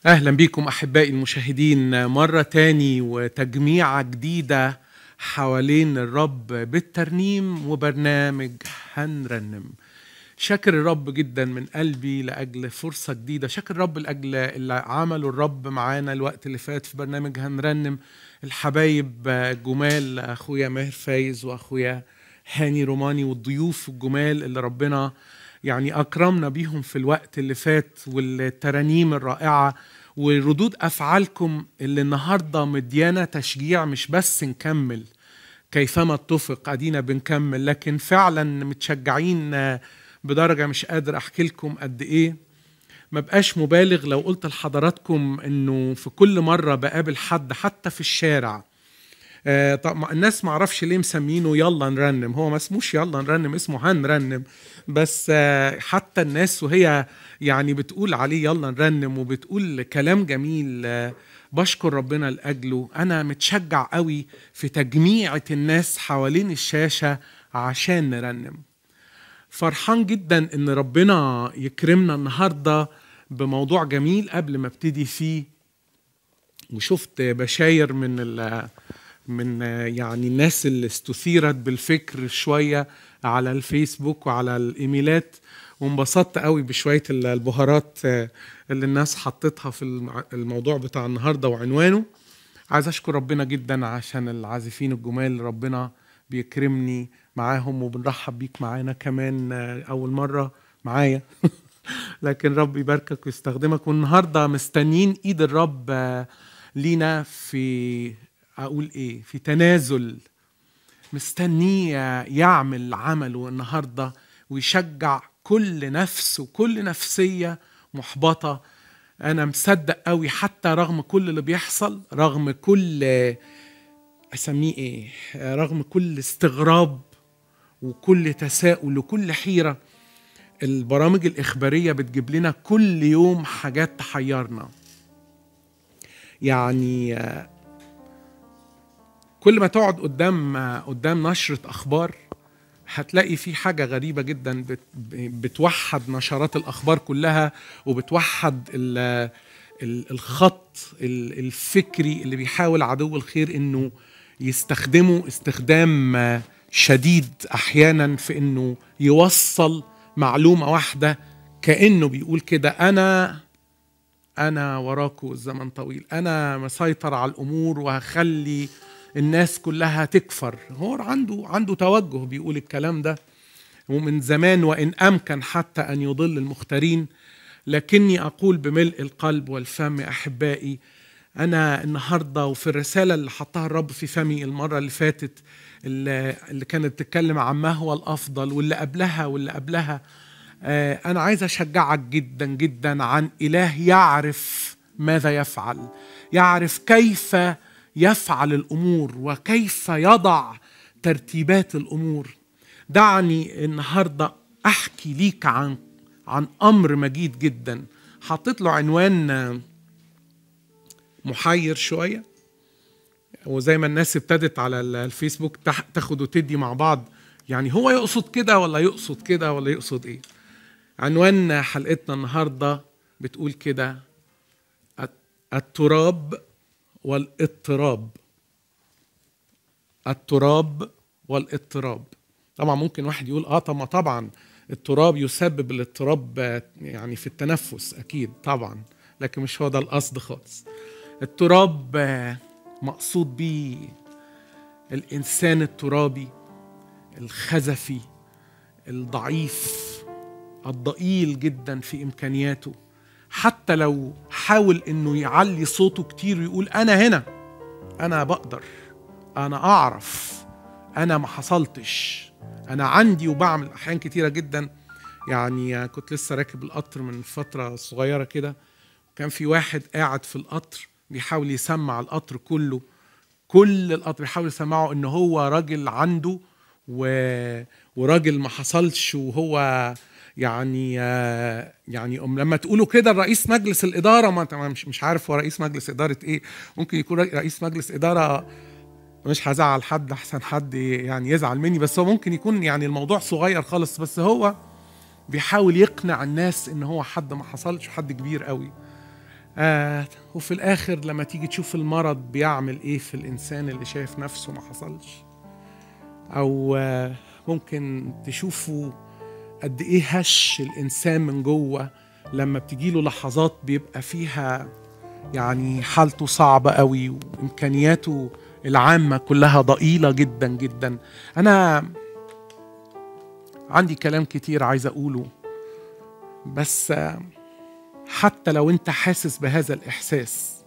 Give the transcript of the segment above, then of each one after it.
اهلا بيكم احبائي المشاهدين مره تاني وتجميعه جديده حوالين الرب بالترنيم وبرنامج هنرنم شاكر الرب جدا من قلبي لاجل فرصه جديده شاكر الرب لاجل اللي عمله الرب معانا الوقت اللي فات في برنامج هنرنم الحبايب جمال اخويا ماهر فايز واخويا هاني روماني والضيوف الجمال اللي ربنا يعني اكرمنا بيهم في الوقت اللي فات والترانيم الرائعه وردود افعالكم اللي النهارده مديانه تشجيع مش بس نكمل كيفما اتفق ادينا بنكمل لكن فعلا متشجعين بدرجه مش قادر احكي لكم قد ايه ما بقاش مبالغ لو قلت لحضراتكم انه في كل مره بقابل حد حتى في الشارع آه طب الناس ما اعرفش ليه مسمينه يلا نرنم هو ما اسموش يلا نرنم اسمه هنرنم بس آه حتى الناس وهي يعني بتقول عليه يلا نرنم وبتقول كلام جميل آه بشكر ربنا لاجله انا متشجع قوي في تجميعة الناس حوالين الشاشة عشان نرنم فرحان جدا ان ربنا يكرمنا النهارده بموضوع جميل قبل ما ابتدي فيه وشفت بشاير من من يعني الناس اللي استثيرت بالفكر شويه على الفيسبوك وعلى الايميلات وانبسطت قوي بشويه البهارات اللي الناس حطتها في الموضوع بتاع النهارده وعنوانه عايز اشكر ربنا جدا عشان العازفين الجمال اللي ربنا بيكرمني معاهم وبنرحب بيك معانا كمان اول مره معايا لكن رب يباركك ويستخدمك والنهارده مستنيين ايد الرب لينا في اقول ايه في تنازل مستنيه يعمل عمله النهارده ويشجع كل نفس وكل نفسيه محبطه انا مصدق قوي حتى رغم كل اللي بيحصل رغم كل اسميه ايه رغم كل استغراب وكل تساؤل وكل حيره البرامج الاخباريه بتجيب لنا كل يوم حاجات تحيرنا يعني كل ما تقعد قدام قدام نشرة أخبار هتلاقي في حاجة غريبة جدا بتوحد نشرات الأخبار كلها وبتوحد الخط الفكري اللي بيحاول عدو الخير إنه يستخدمه استخدام شديد أحيانا في إنه يوصل معلومة واحدة كأنه بيقول كده أنا أنا وراكم الزمن طويل أنا مسيطر على الأمور وهخلي الناس كلها تكفر هو عنده عنده توجه بيقول الكلام ده ومن زمان وان امكن حتى ان يضل المختارين لكني اقول بملء القلب والفم احبائي انا النهارده وفي الرساله اللي حطها الرب في فمي المره اللي فاتت اللي, اللي كانت بتتكلم عن ما هو الافضل واللي قبلها واللي قبلها انا عايز اشجعك جدا جدا عن اله يعرف ماذا يفعل يعرف كيف يفعل الامور وكيف يضع ترتيبات الامور دعني النهارده احكي ليك عن عن امر مجيد جدا حطيت له عنوان محير شويه وزي ما الناس ابتدت على الفيسبوك تاخد وتدي مع بعض يعني هو يقصد كده ولا يقصد كده ولا يقصد ايه عنوان حلقتنا النهارده بتقول كده التراب والاضطراب التراب والاضطراب طبعا ممكن واحد يقول اه طب ما طبعا التراب يسبب الاضطراب يعني في التنفس اكيد طبعا لكن مش هو ده القصد خالص التراب مقصود بيه الانسان الترابي الخزفي الضعيف الضئيل جدا في امكانياته حتى لو حاول انه يعلي صوته كتير ويقول انا هنا انا بقدر انا اعرف انا ما حصلتش انا عندي وبعمل احيان كتيره جدا يعني كنت لسه راكب القطر من فتره صغيره كده كان في واحد قاعد في القطر بيحاول يسمع القطر كله كل القطر بيحاول يسمعه ان هو راجل عنده و... وراجل ما حصلش وهو يعني يعني لما تقولوا كده الرئيس مجلس الاداره ما مش مش عارف هو رئيس مجلس اداره ايه ممكن يكون رئيس مجلس اداره مش هزعل حد احسن حد يعني يزعل مني بس هو ممكن يكون يعني الموضوع صغير خالص بس هو بيحاول يقنع الناس ان هو حد ما حصلش وحد كبير قوي آه وفي الاخر لما تيجي تشوف المرض بيعمل ايه في الانسان اللي شايف نفسه ما حصلش او آه ممكن تشوفوا قد ايه هش الانسان من جوه لما بتجيله لحظات بيبقى فيها يعني حالته صعبة قوي وإمكانياته العامة كلها ضئيلة جدا جدا أنا عندي كلام كتير عايز أقوله بس حتى لو أنت حاسس بهذا الإحساس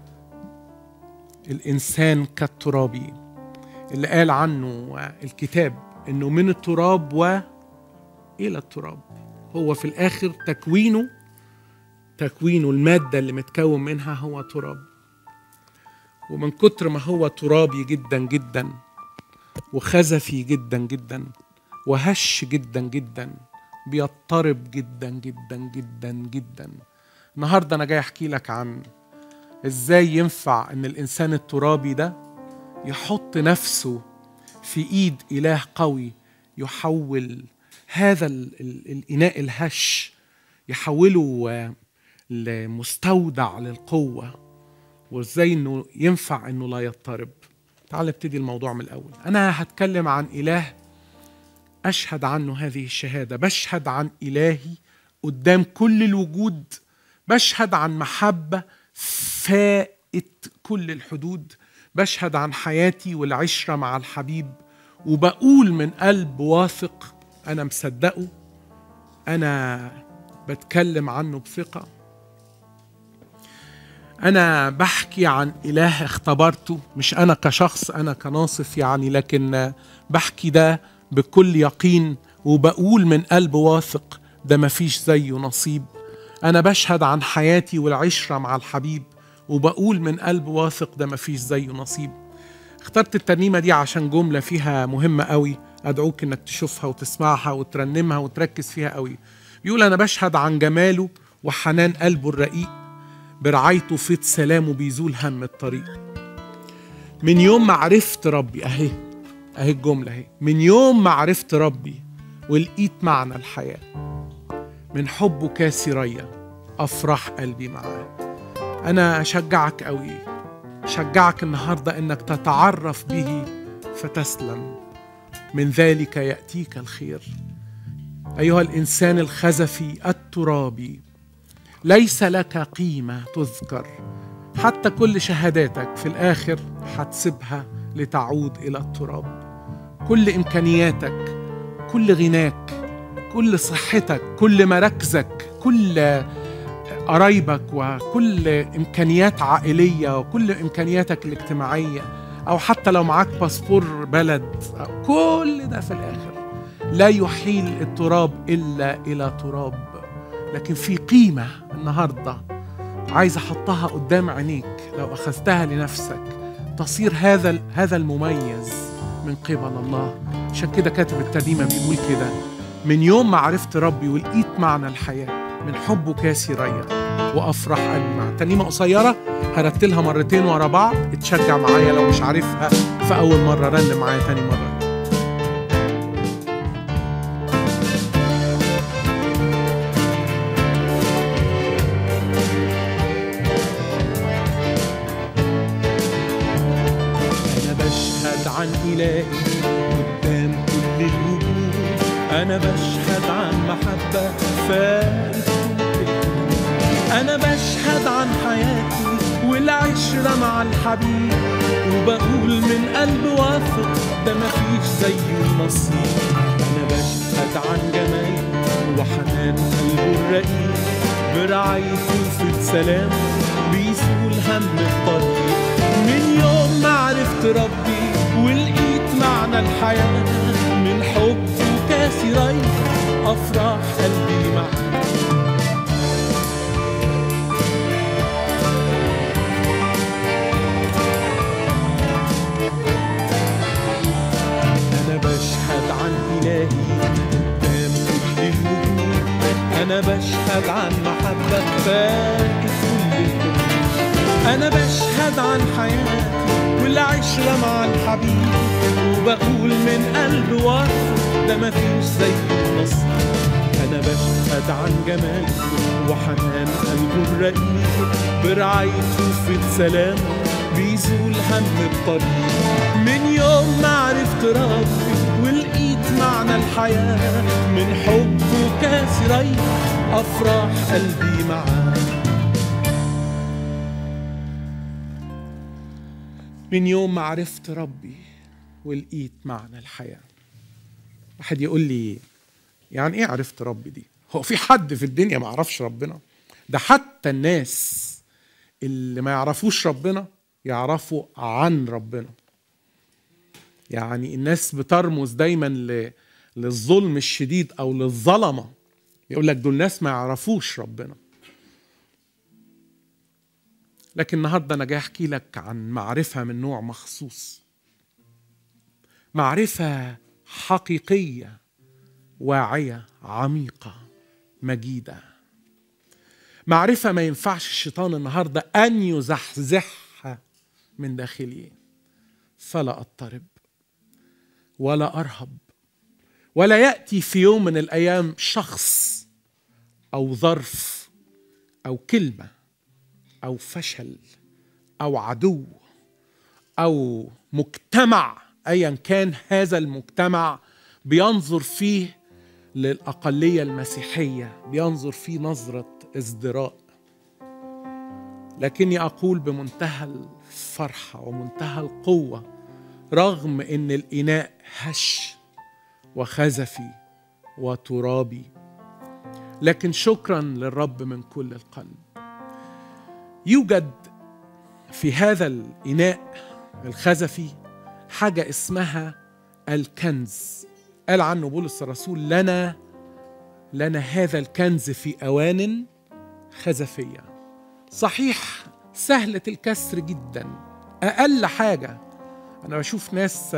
الإنسان كالترابي اللي قال عنه الكتاب إنه من التراب وإلى التراب هو في الآخر تكوينه تكوينه المادة اللي متكون منها هو تراب ومن كتر ما هو ترابي جدا جدا وخزفي جدا جدا وهش جدا جدا بيضطرب جدا جدا جدا جدا النهارده انا جاي احكي لك عن ازاي ينفع ان الانسان الترابي ده يحط نفسه في ايد اله قوي يحول هذا ال ال الاناء الهش يحوله لمستودع للقوه وازاي انه ينفع انه لا يضطرب تعال نبتدي الموضوع من الاول انا هتكلم عن اله اشهد عنه هذه الشهاده بشهد عن الهي قدام كل الوجود بشهد عن محبه فائت كل الحدود بشهد عن حياتي والعشره مع الحبيب وبقول من قلب واثق انا مصدقه انا بتكلم عنه بثقه انا بحكي عن اله اختبرته مش انا كشخص انا كناصف يعني لكن بحكي ده بكل يقين وبقول من قلب واثق ده مفيش زيه نصيب انا بشهد عن حياتي والعشره مع الحبيب وبقول من قلب واثق ده مفيش زيه نصيب اخترت الترنيمه دي عشان جمله فيها مهمه قوي ادعوك انك تشوفها وتسمعها وترنمها وتركز فيها قوي بيقول انا بشهد عن جماله وحنان قلبه الرقيق برعايته فيض سلامه بيزول هم الطريق من يوم ما عرفت ربي اهي اهي الجملة اهي من يوم ما عرفت ربي ولقيت معنى الحياة من حبه كاسي ريا أفرح قلبي معاه أنا أشجعك قوي أشجعك النهاردة إنك تتعرف به فتسلم من ذلك يأتيك الخير أيها الإنسان الخزفي الترابي ليس لك قيمة تذكر حتى كل شهاداتك في الآخر هتسيبها لتعود إلى التراب كل إمكانياتك كل غناك كل صحتك كل مراكزك كل قرايبك وكل إمكانيات عائلية وكل إمكانياتك الاجتماعية أو حتى لو معاك باسبور بلد كل ده في الآخر لا يحيل التراب إلا إلى تراب لكن في قيمة النهاردة عايز أحطها قدام عينيك لو أخذتها لنفسك تصير هذا هذا المميز من قبل الله عشان كده كاتب الترنيمة بيقول كده من يوم ما عرفت ربي ولقيت معنى الحياة من حبه كاسي ريا وأفرح قلبي معاه ترنيمة قصيرة هرتلها مرتين ورا بعض اتشجع معايا لو مش عارفها في أول مرة رن معايا تاني مرة عن إلهي قدام كل الوجود أنا بشهد عن محبة فاتت أنا بشهد عن حياتي والعشرة مع الحبيب وبقول من قلب واثق ده مفيش زيه نصيب أنا بشهد عن جمال وحنان قلبه الرقيق برعايته في سلام بيزول هم الطريق من يوم ما عرفت ربي ولقيت معنى الحياة من حب وكاسي ريا أفراح قلبي معاه أنا بشهد عن إلهي قدام كل الوجود أنا بشهد عن محبة فاتت كل الوجود أنا بشهد عن حياتي والعشرة مع الحبيب وبقول من قلب واثق ده مفيش زي النصر أنا بشهد بشهد عن جماله وحنان قلبه الرقيق برعايته في السلام بيزول هم الطريق من يوم ما عرفت ربي ولقيت معنى الحياة من حبه كاسري أفراح قلبي معاه من يوم ما عرفت ربي ولقيت معنى الحياة واحد يقول لي يعني ايه عرفت ربي دي هو في حد في الدنيا ما يعرفش ربنا ده حتى الناس اللي ما يعرفوش ربنا يعرفوا عن ربنا يعني الناس بترمز دايما ل... للظلم الشديد او للظلمه يقول لك دول ناس ما يعرفوش ربنا لكن النهارده انا جاي احكي لك عن معرفه من نوع مخصوص معرفه حقيقيه واعيه عميقه مجيده معرفه ما ينفعش الشيطان النهارده ان يزحزحها من داخلي فلا اضطرب ولا ارهب ولا ياتي في يوم من الايام شخص او ظرف او كلمه او فشل او عدو او مجتمع ايا كان هذا المجتمع بينظر فيه للاقليه المسيحيه بينظر فيه نظره ازدراء لكني اقول بمنتهى الفرحه ومنتهى القوه رغم ان الاناء هش وخزفي وترابي لكن شكرا للرب من كل القلب يوجد في هذا الاناء الخزفي حاجه اسمها الكنز قال عنه بولس الرسول لنا لنا هذا الكنز في اوان خزفيه صحيح سهله الكسر جدا اقل حاجه انا بشوف ناس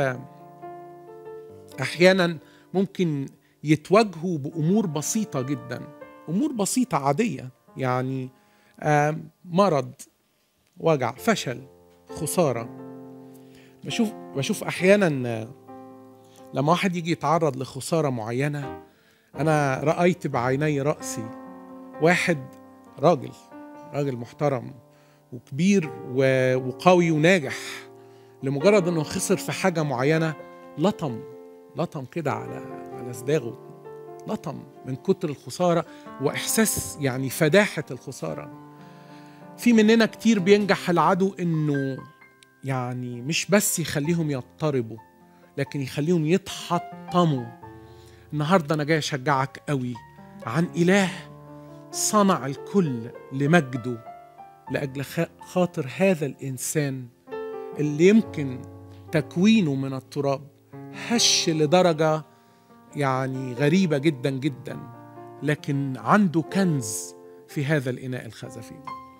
احيانا ممكن يتواجهوا بامور بسيطه جدا امور بسيطه عاديه يعني مرض وجع فشل خساره بشوف بشوف احيانا لما واحد يجي يتعرض لخساره معينه انا رايت بعيني راسي واحد راجل راجل محترم وكبير وقوي وناجح لمجرد انه خسر في حاجه معينه لطم لطم كده على على صداغه لطم من كتر الخساره واحساس يعني فداحه الخساره في مننا كتير بينجح العدو انه يعني مش بس يخليهم يضطربوا لكن يخليهم يتحطموا النهارده انا جاي اشجعك قوي عن اله صنع الكل لمجده لاجل خاطر هذا الانسان اللي يمكن تكوينه من التراب هش لدرجه يعني غريبه جدا جدا لكن عنده كنز في هذا الاناء الخزفي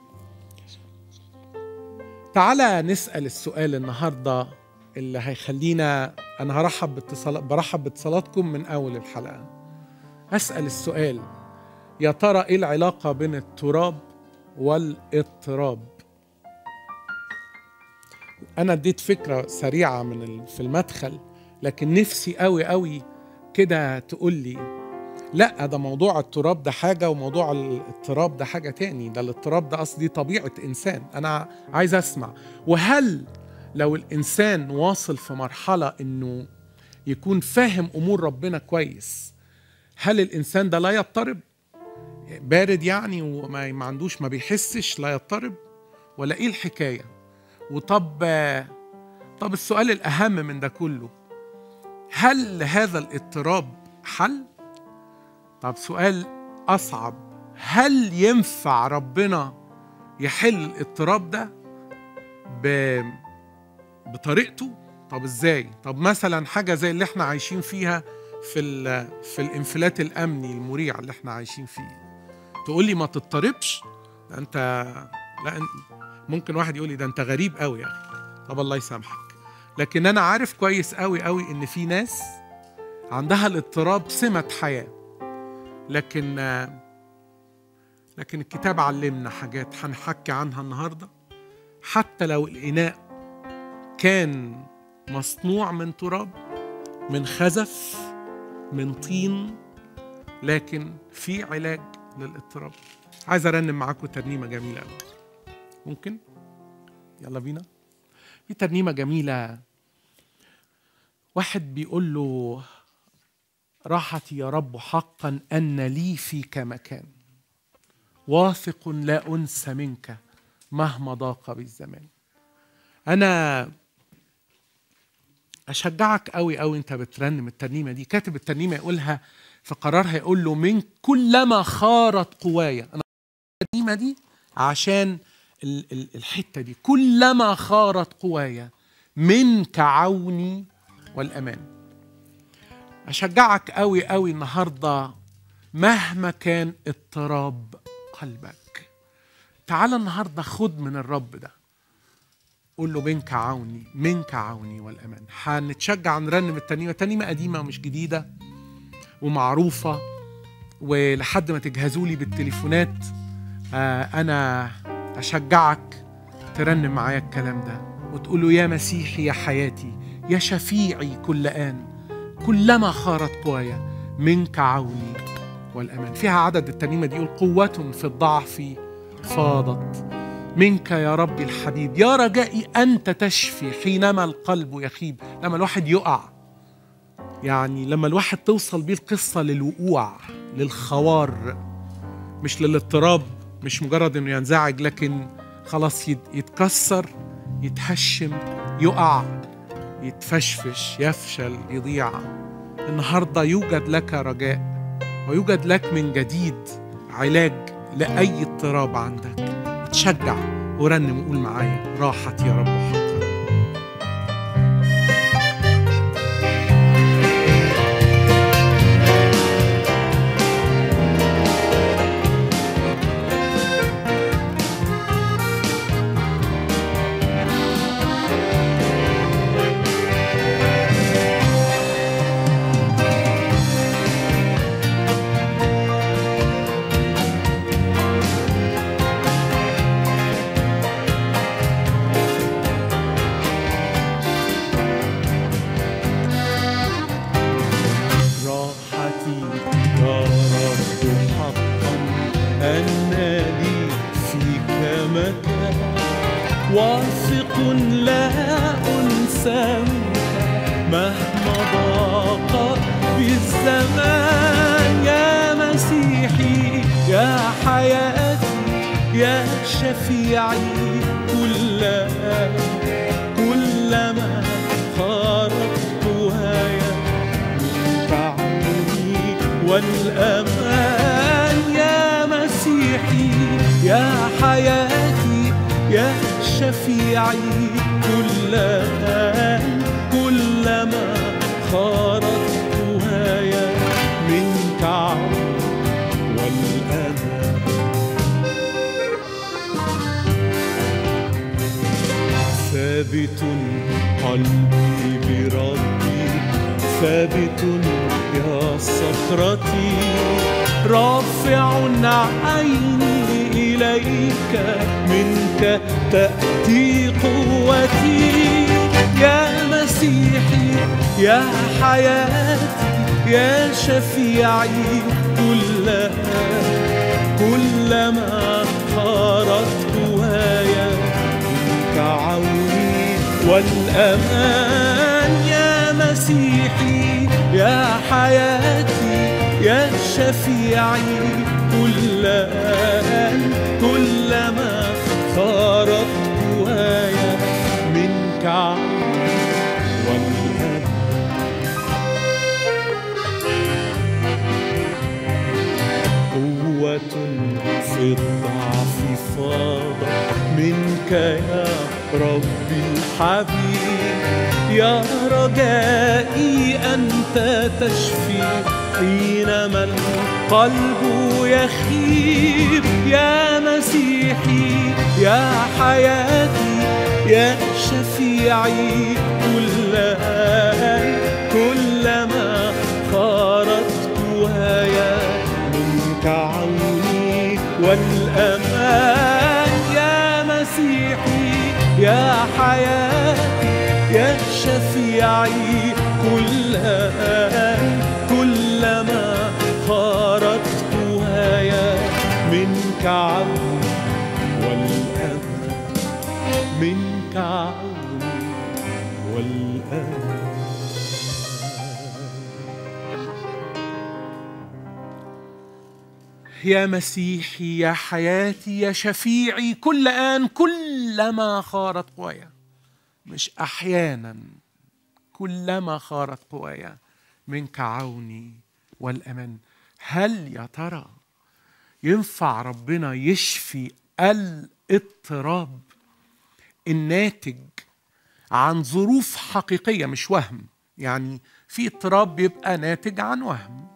تعالى نسال السؤال النهارده اللي هيخلينا انا هرحب باتصال برحب باتصالاتكم من اول الحلقه اسال السؤال يا ترى ايه العلاقه بين التراب والاضطراب انا اديت فكره سريعه من في المدخل لكن نفسي قوي قوي كده تقول لي لا ده موضوع التراب ده حاجة وموضوع الاضطراب ده حاجة تاني ده الاضطراب ده قصدي طبيعة إنسان أنا عايز أسمع وهل لو الإنسان واصل في مرحلة إنه يكون فاهم أمور ربنا كويس هل الإنسان ده لا يضطرب بارد يعني وما ما عندوش ما بيحسش لا يضطرب ولا إيه الحكاية وطب طب السؤال الأهم من ده كله هل هذا الاضطراب حل؟ طب سؤال أصعب هل ينفع ربنا يحل الاضطراب ده ب... بطريقته؟ طب ازاي؟ طب مثلا حاجة زي اللي احنا عايشين فيها في ال... في الانفلات الأمني المريع اللي احنا عايشين فيه تقول لي ما تضطربش ده انت لا ممكن واحد يقول لي ده انت غريب قوي يا اخي طب الله يسامحك لكن انا عارف كويس قوي قوي ان في ناس عندها الاضطراب سمة حياة لكن لكن الكتاب علمنا حاجات هنحكي عنها النهاردة حتى لو الإناء كان مصنوع من تراب من خزف من طين لكن في علاج للاضطراب عايز ارنم معاكم ترنيمه جميله قوي ممكن يلا بينا في ترنيمه جميله واحد بيقول له راحتي يا رب حقا ان لي فيك مكان واثق لا انسى منك مهما ضاق بالزمان انا اشجعك قوي قوي انت بترنم الترنيمه دي كاتب الترنيمه يقولها في قرارها يقول له من كلما خارت قوايا انا الترنيمه دي عشان ال- ال- الحته دي كلما خارت قوايا منك عوني والامان اشجعك قوي قوي النهارده مهما كان اضطراب قلبك تعال النهارده خد من الرب ده قول له منك عوني منك عوني والامان هنتشجع نرنم الترنيمه ترنيمه قديمه مش جديده ومعروفه ولحد ما تجهزوا لي بالتليفونات آه انا اشجعك ترنم معايا الكلام ده وتقول له يا مسيحي يا حياتي يا شفيعي كل آن كلما خارت قوايا منك عوني والأمان فيها عدد الترنيمة دي يقول قوة في الضعف فاضت منك يا ربي الحبيب يا رجائي أنت تشفي حينما القلب يخيب لما الواحد يقع يعني لما الواحد توصل بيه القصة للوقوع للخوار مش للاضطراب مش مجرد انه ينزعج لكن خلاص يت- يتكسر يتهشم يقع يتفشفش يفشل يضيع النهارده يوجد لك رجاء ويوجد لك من جديد علاج لاي اضطراب عندك تشجع ورنم وقول معايا راحت يا رب حقا راحتي يا رب حقا أن لي فيك مكان واثق لا أنسى منك مهما ضاق بالزمان يا مسيحي يا حياتي يا شفيعي كلما كلما خرجت هايا تعوني والأمان يا مسيحي يا حياتي يا شفيعي كلما كلما خرجت هايا منك عون والأمان ثابت قلبي بربي ثابت يا صخرتي رافع عيني إليك منك تأتي قوتي يا مسيحي يا حياتي يا شفيعي كلما كلما خرجت هايا منك عوني والأمان يا مسيحي يا حياتي يا شفيعي كلما كلما خرجت هايا منك عوني والأمان قوة في الضعف فاضت منك يا ربي الحبيب يا رجائي أنت تشفي حينما القلب يخيب يا مسيحي يا حياتي يا شفيعي كلما كلما خرجت هايا منك عوني والأمان يا مسيحي يا حياتي يا شفيعي كلما كلما خرجت يا مسيحي يا حياتي يا شفيعي كل آن كلما خارت قوايا مش أحيانا كلما خارت قوايا منك عوني والأمان هل يا ترى ينفع ربنا يشفي الاضطراب الناتج عن ظروف حقيقية مش وهم يعني في اضطراب بيبقى ناتج عن وهم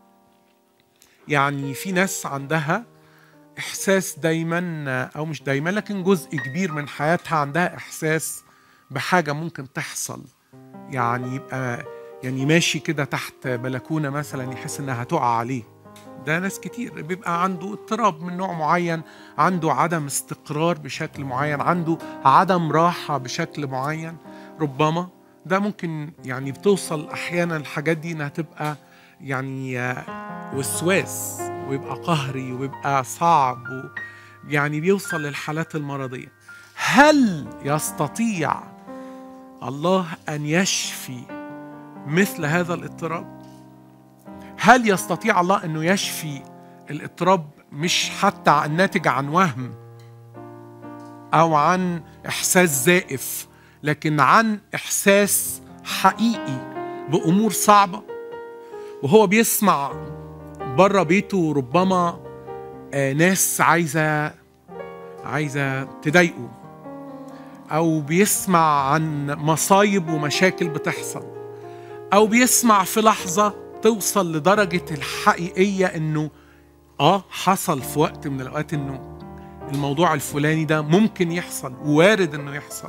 يعني في ناس عندها احساس دايما او مش دايما لكن جزء كبير من حياتها عندها احساس بحاجه ممكن تحصل يعني يبقى يعني ماشي كده تحت بلكونه مثلا يحس انها هتقع عليه ده ناس كتير بيبقى عنده اضطراب من نوع معين عنده عدم استقرار بشكل معين عنده عدم راحه بشكل معين ربما ده ممكن يعني بتوصل احيانا الحاجات دي انها تبقى يعني وسواس ويبقى قهري ويبقى صعب و يعني بيوصل للحالات المرضيه هل يستطيع الله ان يشفي مثل هذا الاضطراب هل يستطيع الله انه يشفي الاضطراب مش حتى الناتج عن وهم او عن احساس زائف لكن عن احساس حقيقي بامور صعبه وهو بيسمع بره بيته ربما آه ناس عايزه عايزه تضايقه او بيسمع عن مصايب ومشاكل بتحصل او بيسمع في لحظه توصل لدرجه الحقيقيه انه اه حصل في وقت من الاوقات انه الموضوع الفلاني ده ممكن يحصل وارد انه يحصل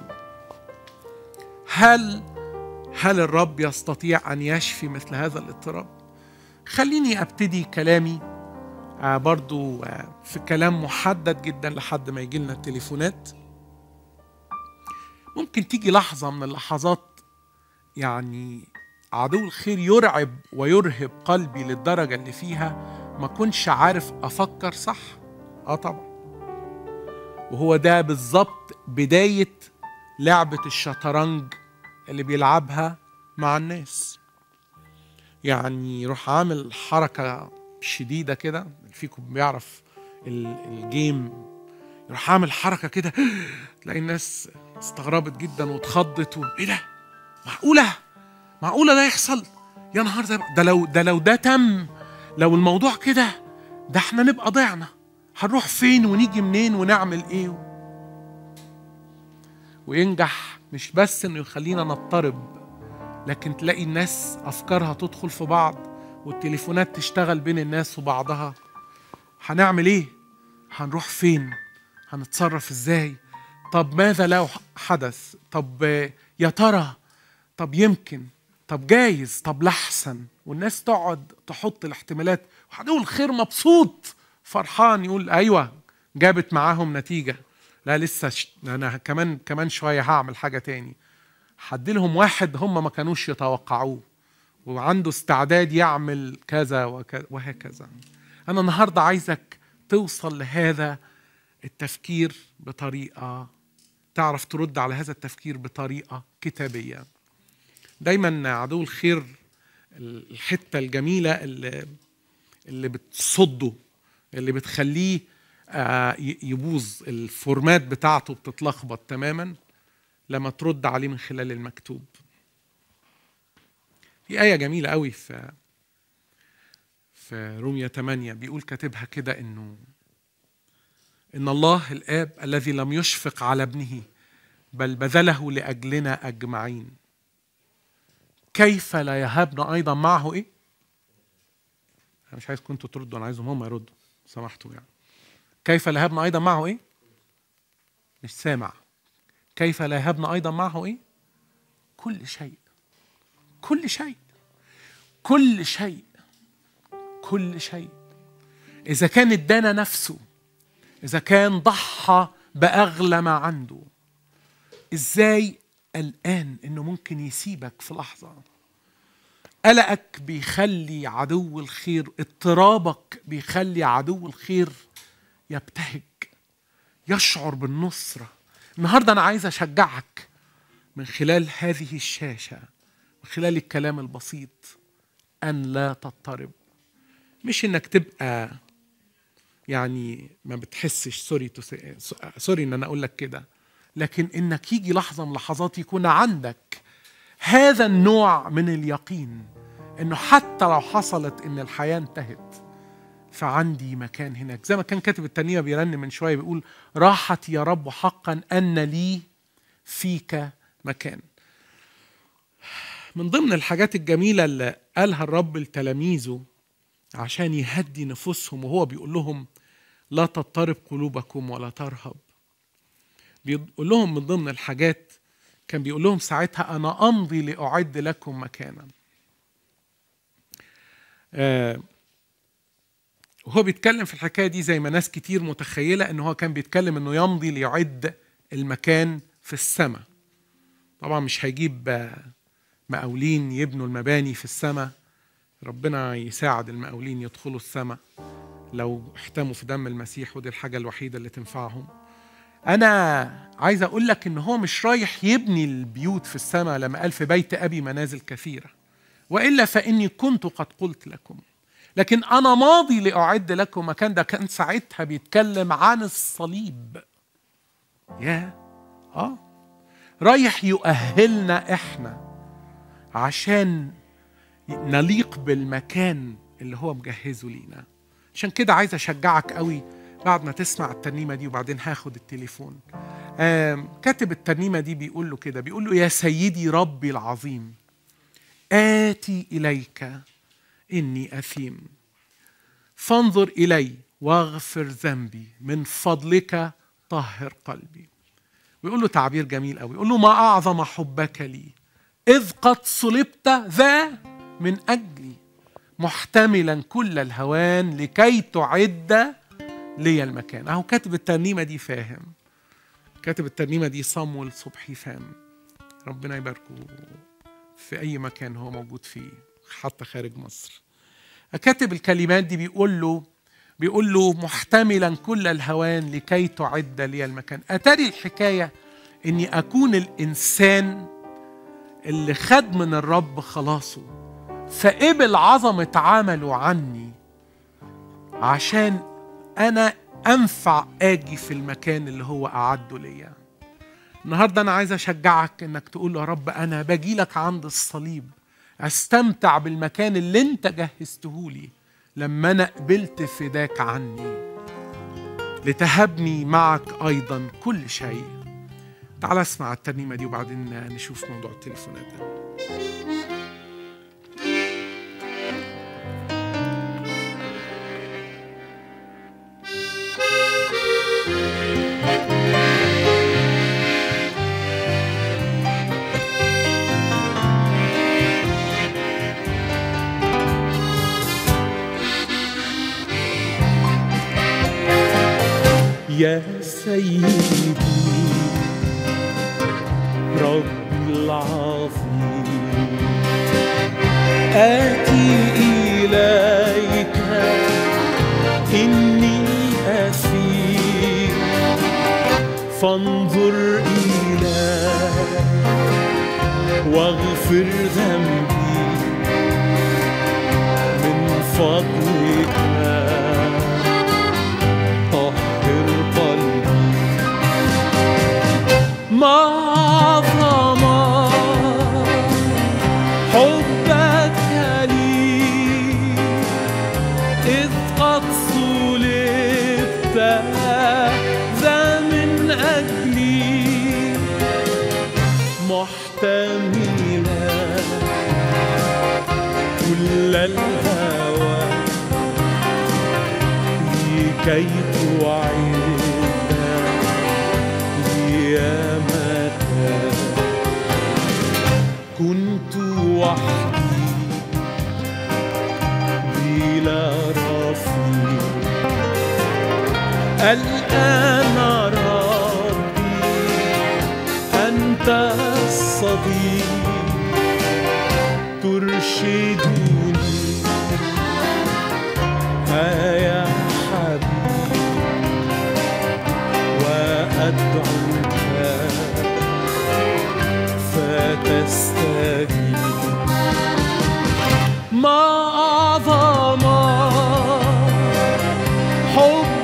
هل هل الرب يستطيع ان يشفي مثل هذا الاضطراب خليني ابتدي كلامي آه برضو آه في كلام محدد جدا لحد ما يجي لنا التليفونات ممكن تيجي لحظة من اللحظات يعني عدو الخير يرعب ويرهب قلبي للدرجة اللي فيها ما كنش عارف أفكر صح آه طبعا وهو ده بالظبط بداية لعبة الشطرنج اللي بيلعبها مع الناس يعني يروح عامل حركة شديدة كده فيكم بيعرف الجيم يروح عامل حركة كده تلاقي الناس استغربت جدا واتخضت ايه ده معقولة معقولة ده يحصل يا نهار ده ده لو ده لو ده تم لو الموضوع كده ده احنا نبقى ضعنا هنروح فين ونيجي منين ونعمل ايه وينجح مش بس انه يخلينا نضطرب لكن تلاقي الناس افكارها تدخل في بعض والتليفونات تشتغل بين الناس وبعضها هنعمل ايه هنروح فين هنتصرف ازاي طب ماذا لو حدث طب يا ترى طب يمكن طب جايز طب لحسن والناس تقعد تحط الاحتمالات وعدو الخير مبسوط فرحان يقول ايوه جابت معاهم نتيجه لا لسه ش... انا كمان كمان شويه هعمل حاجه تاني حد لهم واحد هم ما كانوش يتوقعوه وعنده استعداد يعمل كذا وكذا وهكذا انا النهارده عايزك توصل لهذا التفكير بطريقه تعرف ترد على هذا التفكير بطريقه كتابيه دايما عدو الخير الحته الجميله اللي اللي بتصده اللي بتخليه يبوظ الفورمات بتاعته بتتلخبط تماما لما ترد عليه من خلال المكتوب في آية جميلة قوي في في رومية 8 بيقول كاتبها كده إنه إن الله الآب الذي لم يشفق على ابنه بل بذله لأجلنا أجمعين كيف لا يهبنا أيضا معه إيه؟ أنا مش عايزكم أنتوا تردوا أنا عايزهم هم يردوا سمحتوا يعني كيف لا يهبنا أيضا معه إيه؟ مش سامع كيف لا يهبنا أيضا معه إيه؟ كل شيء كل شيء كل شيء كل شيء إذا كان ادانا نفسه إذا كان ضحى بأغلى ما عنده إزاي الآن إنه ممكن يسيبك في لحظة قلقك بيخلي عدو الخير اضطرابك بيخلي عدو الخير يبتهج يشعر بالنصرة النهاردة أنا عايز أشجعك من خلال هذه الشاشة من خلال الكلام البسيط أن لا تضطرب مش إنك تبقى يعني ما بتحسش سوري سوري ان انا اقول لك كده لكن انك يجي لحظه من لحظات يكون عندك هذا النوع من اليقين انه حتى لو حصلت ان الحياه انتهت فعندي مكان هناك زي ما كان كاتب التانية بيرنم من شويه بيقول راحتي يا رب حقا ان لي فيك مكان من ضمن الحاجات الجميله اللي قالها الرب لتلاميذه عشان يهدي نفوسهم وهو بيقول لهم لا تضطرب قلوبكم ولا ترهب بيقول لهم من ضمن الحاجات كان بيقول لهم ساعتها انا امضي لاعد لكم مكانا آه وهو بيتكلم في الحكايه دي زي ما ناس كتير متخيله ان هو كان بيتكلم انه يمضي ليعد المكان في السماء طبعا مش هيجيب مقاولين يبنوا المباني في السماء ربنا يساعد المقاولين يدخلوا السماء لو احتموا في دم المسيح ودي الحاجه الوحيده اللي تنفعهم انا عايز اقول لك ان هو مش رايح يبني البيوت في السماء لما قال في بيت ابي منازل كثيره والا فاني كنت قد قلت لكم لكن انا ماضي لاعد لكم مكان ده كان ساعتها بيتكلم عن الصليب يا اه رايح يؤهلنا احنا عشان نليق بالمكان اللي هو مجهزه لينا عشان كده عايز اشجعك قوي بعد ما تسمع الترنيمة دي وبعدين هاخد التليفون كاتب الترنيمة دي بيقول له كده بيقول له يا سيدي ربي العظيم آتي إليك إني أثيم فانظر إلي واغفر ذنبي من فضلك طهر قلبي ويقول له تعبير جميل قوي يقول له ما أعظم حبك لي إذ قد صلبت ذا من أجلي محتملا كل الهوان لكي تعد لي المكان اهو كاتب الترنيمه دي فاهم كاتب الترنيمه دي صمويل صبحي فاهم ربنا يباركه في اي مكان هو موجود فيه حتى خارج مصر كاتب الكلمات دي بيقول له بيقول له محتملا كل الهوان لكي تعد لي المكان اتاري الحكايه اني اكون الانسان اللي خد من الرب خلاصه فقبل عظمه عمله عني عشان انا انفع اجي في المكان اللي هو اعده ليا النهارده انا عايز اشجعك انك تقول يا رب انا باجي لك عند الصليب استمتع بالمكان اللي انت جهزته لي لما انا قبلت فداك عني لتهبني معك ايضا كل شيء تعال اسمع الترنيمه دي وبعدين نشوف موضوع التليفونات ده يا سيدي ربي العظيم آتي إليك إني أسير فانظر إلي واغفر ذنبي من فضلك طهر قلبي ما عظم حبك لي إذ قد صلبت ذا من أجلي محتملا كل الهوى لكي توعد يا متى كنت وحدي بلا رفيق الآن ربي أنت الصديق ترشدني ها يا حبيبي وأدعوك فتستجيب ما أعظم حب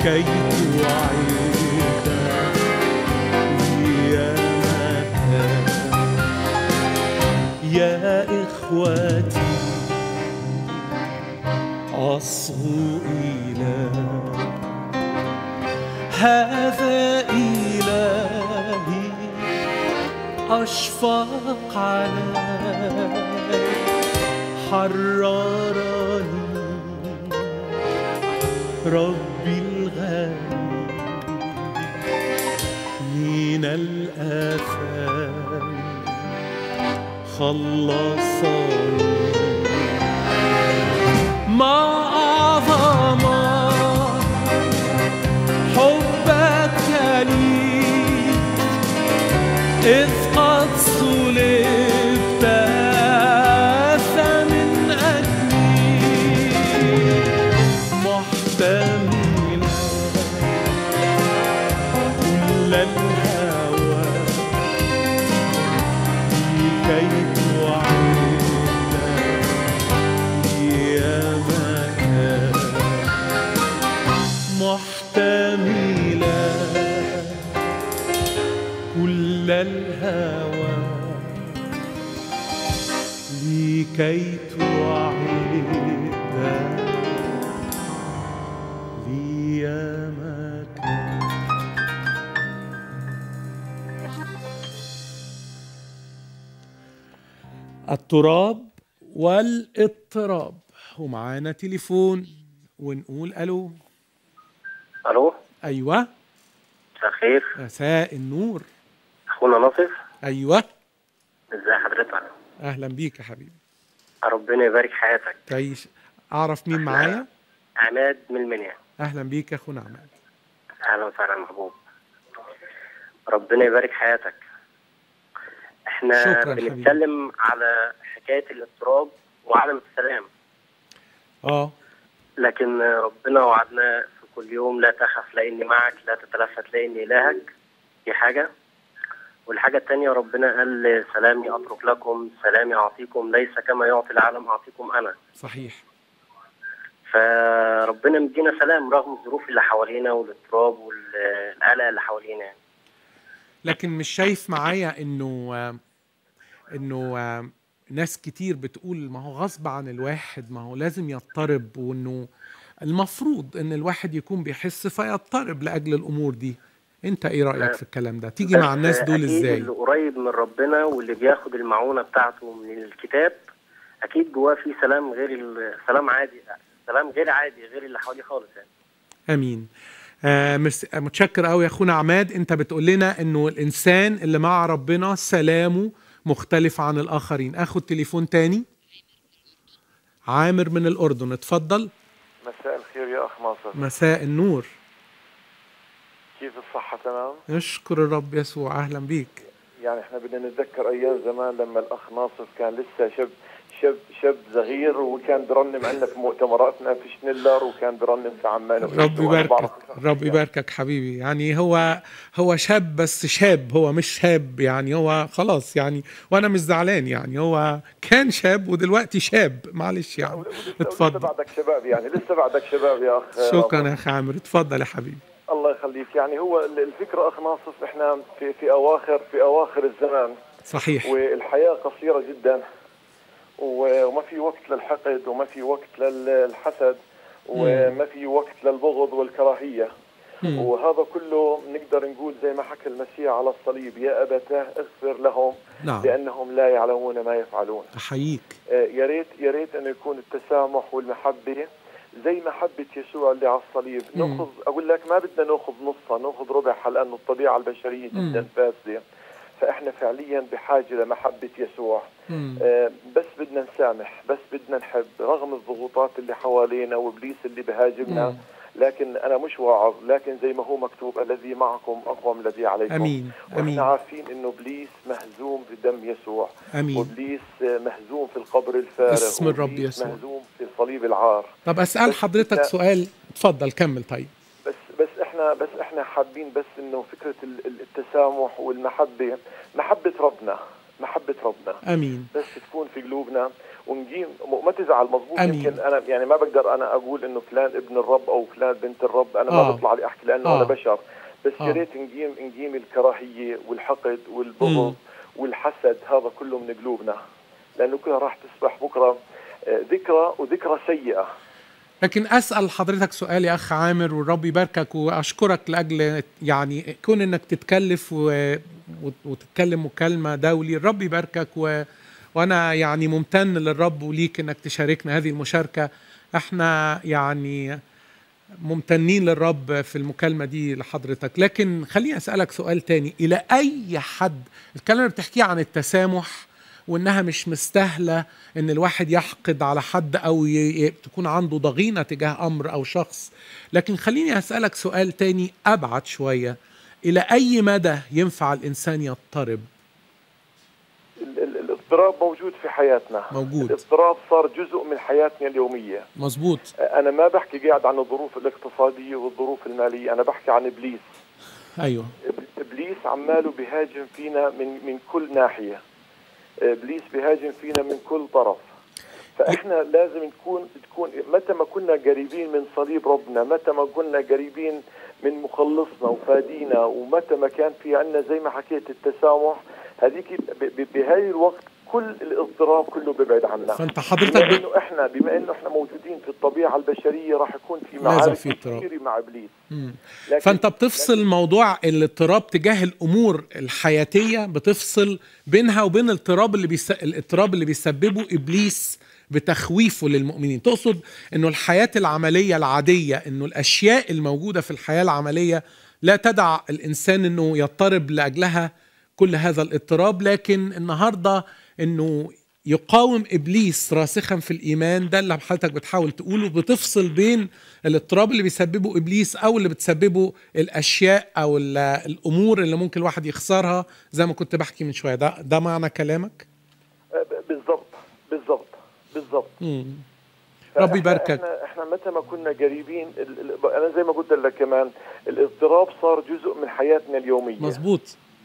لكي توعد يا مكان يا إخوتي أصغوا إلى هذا إلهي أشفق علي حررني ربي الغالي من الآثام خلصني ما أعظم حبك لي إذ قد صلبت من أجلي محتملا كل الهوى لكي توعد يا مكان محتملا كل الهوى لكي توعد لي يا مكان التراب والاضطراب ومعانا تليفون ونقول الو الو ايوه مساء الخير مساء النور اخونا ناصف ايوه ازي حضرتك اهلا بيك يا حبيبي ربنا يبارك حياتك تعيش اعرف مين معايا عماد من المنيا اهلا بيك يا اخونا عماد اهلا وسهلا محبوب ربنا يبارك حياتك احنا شكراً حبيبي. بنتكلم على حكايه الاضطراب وعدم السلام اه لكن ربنا وعدنا في كل يوم لا تخف لاني معك لا تتلفت لاني الهك دي حاجه والحاجة التانية ربنا قال سلامي أترك لكم سلامي أعطيكم ليس كما يعطي العالم أعطيكم أنا صحيح فربنا مدينا سلام رغم الظروف اللي حوالينا والاضطراب والقلق اللي حوالينا يعني. لكن مش شايف معايا انه آه، انه آه، ناس كتير بتقول ما هو غصب عن الواحد ما هو لازم يضطرب وانه المفروض ان الواحد يكون بيحس فيضطرب لاجل الامور دي انت ايه رايك في الكلام ده تيجي مع بس الناس دول أكيد ازاي اللي قريب من ربنا واللي بياخد المعونة بتاعته من الكتاب أكيد جواه في سلام غير ال- سلام عادي سلام غير عادي غير اللي حواليه خالص يعني امين آه مس- آه، متشكر قوي يا اخونا عماد انت بتقول لنا انه الانسان اللي مع ربنا سلامه مختلف عن الاخرين اخد تليفون تاني عامر من الاردن اتفضل مساء الخير يا أخ ناصر مساء النور كيف الصحة تمام؟ اشكر الرب يسوع اهلا بيك يعني احنا بدنا نتذكر أيام زمان لما الأخ ناصر كان لسه شاب شاب شاب صغير وكان برنم عندنا في مؤتمراتنا في شنيلر وكان برنم في عمان رب وأنا يباركك بعرف رب يباركك حبيبي يعني هو هو شاب بس شاب هو مش شاب يعني هو خلاص يعني وانا مش زعلان يعني هو كان شاب ودلوقتي شاب معلش يعني ولسه- لسه اتفضل بعدك شباب يعني لسه بعدك شباب يا أخ شكرا ناصر. يا اخي عامر اتفضل يا حبيبي الله يخليك يعني هو ال- الفكرة أخ ناصر احنا في في أواخر في أواخر الزمان صحيح والحياة قصيرة جدا و- وما في وقت للحقد وما في وقت للحسد وما في وقت للبغض والكراهية مم. وهذا كله نقدر نقول زي ما حكى المسيح على الصليب يا أبتاه اغفر لهم نعم لأنهم لا يعلمون ما يفعلون احييك آه، يا ريت يا ريت أن يكون التسامح والمحبة زي محبة يسوع اللي على الصليب مم. ناخذ أقول لك ما بدنا ناخذ نصها ناخذ ربعها لأنه الطبيعة البشرية مم. جدا فاسدة فإحنا فعليا بحاجة لمحبة يسوع مم. آه، بس بدنا نسامح بس بدنا نحب رغم الضغوطات اللي حوالينا وابليس اللي بهاجمنا مم. لكن انا مش واعظ لكن زي ما هو مكتوب الذي معكم اقوى من الذي عليكم امين واحنا امين عارفين انه ابليس مهزوم بدم يسوع امين وابليس آه، مهزوم في القبر الفارغ اسم الرب وإبليس يسوع. مهزوم في صليب العار طب اسال بس حضرتك لا. سؤال اتفضل كمل طيب بس بس احنا بس احنا حابين بس انه فكره ال- ال- التسامح والمحبه محبه ربنا محبه ربنا امين بس تكون في قلوبنا ونجيم ما تزعل مظبوط أمين. يمكن انا يعني ما بقدر انا اقول انه فلان ابن الرب او فلان بنت الرب انا آه. ما بطلع لي احكي لانه آه. انا بشر بس آه. يا ريت نجيم نجيم الكراهيه والحقد مم. والبغض والحسد هذا كله من قلوبنا لانه كلها راح تصبح بكره آه، ذكرى وذكرى سيئه لكن اسال حضرتك سؤال يا اخ عامر والرب يباركك واشكرك لاجل يعني كون انك تتكلف و... وت- وتتكلم مكالمه دولي الرب يباركك و... وانا يعني ممتن للرب وليك انك تشاركنا هذه المشاركه احنا يعني ممتنين للرب في المكالمة دي لحضرتك لكن خليني أسألك سؤال تاني إلى أي حد الكلام اللي بتحكيه عن التسامح وإنها مش مستاهلة إن الواحد يحقد على حد أو ي... ي- تكون عنده ضغينة تجاه أمر أو شخص لكن خليني أسألك سؤال تاني أبعد شوية إلى أي مدى ينفع الإنسان يضطرب ال- ال- الاضطراب موجود في حياتنا موجود. الاضطراب صار جزء من حياتنا اليوميه مظبوط انا ما بحكي قاعد عن الظروف الاقتصاديه والظروف الماليه انا بحكي عن ابليس أيوه إب- ابليس عماله بيهاجم فينا من من كل ناحيه ابليس بيهاجم فينا من كل طرف فاحنا لازم نكون تكون متى ما كنا قريبين من صليب ربنا متى ما كنا قريبين من مخلصنا وفادينا ومتى ما كان في عندنا زي ما حكيت التسامح هذيك ب- ب- بهاي الوقت كل الاضطراب كله بيبعد عنا فأنت حضرتك بما ب... انه احنا بما انه احنا موجودين في الطبيعه البشريه راح يكون في لازم معارك في اضطراب. كثيره مع ابليس مم. لكن فانت بتفصل موضوع الاضطراب تجاه الامور الحياتيه بتفصل بينها وبين الاضطراب اللي بيس... الاضطراب اللي بيسببه ابليس بتخويفه للمؤمنين تقصد انه الحياه العمليه العاديه انه الاشياء الموجوده في الحياه العمليه لا تدع الانسان انه يضطرب لاجلها كل هذا الاضطراب لكن النهارده انه يقاوم ابليس راسخا في الايمان ده اللي حضرتك بتحاول تقوله بتفصل بين الاضطراب اللي بيسببه ابليس او اللي بتسببه الاشياء او ال- الامور اللي ممكن الواحد يخسرها زي ما كنت بحكي من شويه ده ده معنى كلامك آه، ب- بالضبط بالضبط بالضبط مم. فإحنا- ربي يباركك. احنا احنا متى ما كنا قريبين ال- ال- انا زي ما قلت لك كمان الاضطراب صار جزء من حياتنا اليوميه مظبوط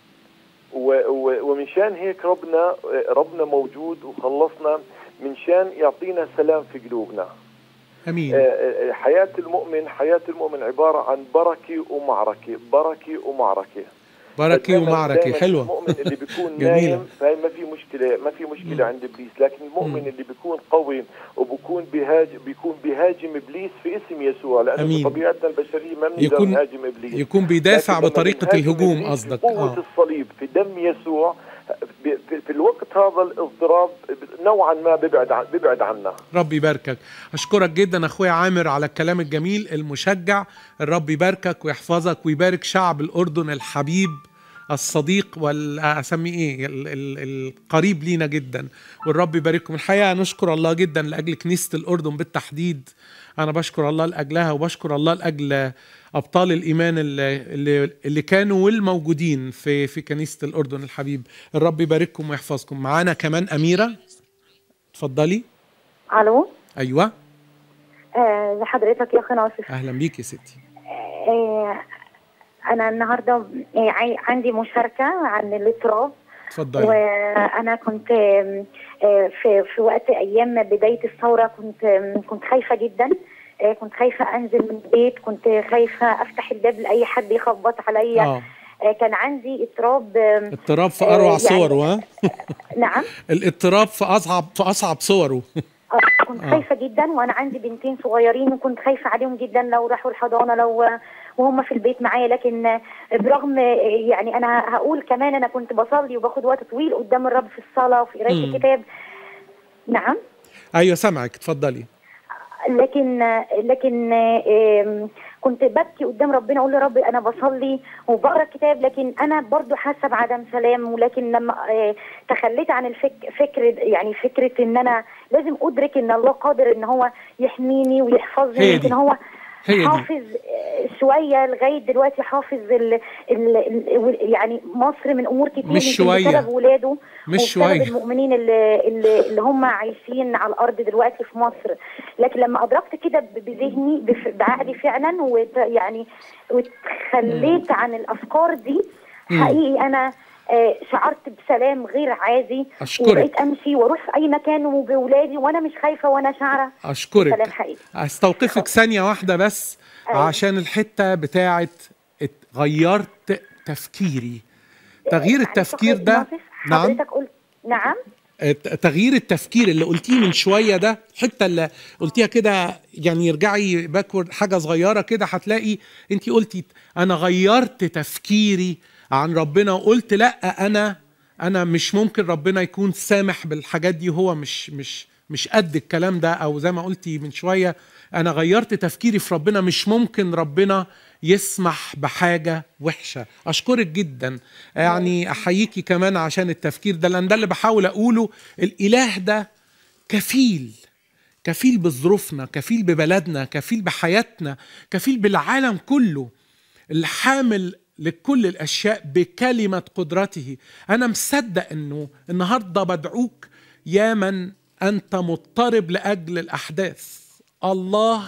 و- و- ومنشان هيك ربنا ربنا موجود وخلصنا منشان يعطينا سلام في قلوبنا امين آه، آه، حياة المؤمن حياة المؤمن عبارة عن بركة ومعركة بركة ومعركة بركي دايماً- ومعركي دايماً حلوه المؤمن اللي بيكون جميلة. نايم فهي ما في مشكلة ما في مشكلة مم. عند ابليس لكن المؤمن مم. اللي بيكون قوي وبيكون بيهاجم بيكون بيهاجم ابليس في اسم يسوع لانه أمين. بطبيعتنا البشرية ما بنقدر يكون- نهاجم ابليس يكون بيدافع لكن لما بطريقه بنهاجم الهجوم إبليس قصدك بقوة اه الصليب في دم يسوع ب- في- في الوقت هذا الاضطراب نوعا ما بيبعد عن بيبعد عنا رب يباركك اشكرك جدا اخويا عامر على الكلام الجميل المشجع الرب يباركك ويحفظك ويبارك شعب الاردن الحبيب الصديق والاسميه ايه ال- ال- القريب لينا جدا والرب يبارككم الحقيقه نشكر الله جدا لاجل كنيسه الاردن بالتحديد انا بشكر الله لاجلها وبشكر الله لاجل ابطال الايمان اللي, اللي, اللي كانوا والموجودين في في كنيسه الاردن الحبيب الرب يبارككم ويحفظكم معانا كمان اميره اتفضلي الو ايوه آه حضرتك يا اخي ناصف اهلا بيك يا ستي آه انا النهارده آه عي- عندي مشاركه عن الاضطراب اتفضلي وانا كنت آم، آه في في وقت ايام بدايه الثوره كنت آم، كنت خايفه جدا آه كنت خايفه انزل من البيت كنت خايفه افتح الباب لاي حد يخبط عليا اه آه كان عندي اضطراب آم، اضطراب في آه، اروع يعني- صوره ها نعم الاضطراب في اصعب في اصعب صوره آه، كنت آه. خايفه جدا وانا عندي بنتين صغيرين وكنت خايفه عليهم جدا لو راحوا الحضانه لو وهم في البيت معايا لكن آه، برغم آه، يعني انا هقول كمان انا كنت بصلي وباخد وقت طويل قدام الرب في الصلاه وفي قرايه مم. الكتاب نعم ايوه سامعك اتفضلي لكن لكن آم، كنت ببكي قدام ربنا اقول يا رب انا بصلي وبقرا الكتاب لكن انا برضو حاسه بعدم سلام ولكن لما آه، تخليت عن الفك فكر يعني فكره ان انا لازم ادرك ان الله قادر ان هو يحميني ويحفظني هي يمكن دي. هو هي دي. حافظ آه، شويه لغايه دلوقتي حافظ ال ال ال يعني مصر من امور كتير مش يمكن شوية. بسبب ولاده مش وبسبب شوية. المؤمنين اللي, اللي, اللي هم عايشين على الارض دلوقتي في مصر لكن لما ادركت كده ب- بذهني بف- بعقلي فعلا وت يعني وتخليت عن الافكار دي مم. حقيقي انا آه، شعرت بسلام غير عادي أشكرك. وبقيت امشي واروح في اي مكان وبولادي وانا مش خايفه وانا شعره سلام اشكرك حقيقي استوقفك ثانيه واحده بس أيوة. عشان الحته بتاعت ات- غيرت تفكيري تغيير معلش التفكير أخوي ده ناصف، نعم حضرتك قلت نعم ت- تغيير التفكير اللي قلتيه من شويه ده الحته اللي قلتيها كده يعني ارجعي باكورد حاجه صغيره كده هتلاقي انت قلتي انا غيرت تفكيري عن ربنا وقلت لا انا انا مش ممكن ربنا يكون سامح بالحاجات دي وهو مش مش مش قد الكلام ده او زي ما قلتي من شويه انا غيرت تفكيري في ربنا مش ممكن ربنا يسمح بحاجه وحشه اشكرك جدا يعني احييكي كمان عشان التفكير ده لان ده اللي بحاول اقوله الاله ده كفيل كفيل بظروفنا كفيل ببلدنا كفيل بحياتنا كفيل بالعالم كله الحامل لكل الاشياء بكلمه قدرته انا مصدق انه النهارده بدعوك يا من انت مضطرب لاجل الاحداث الله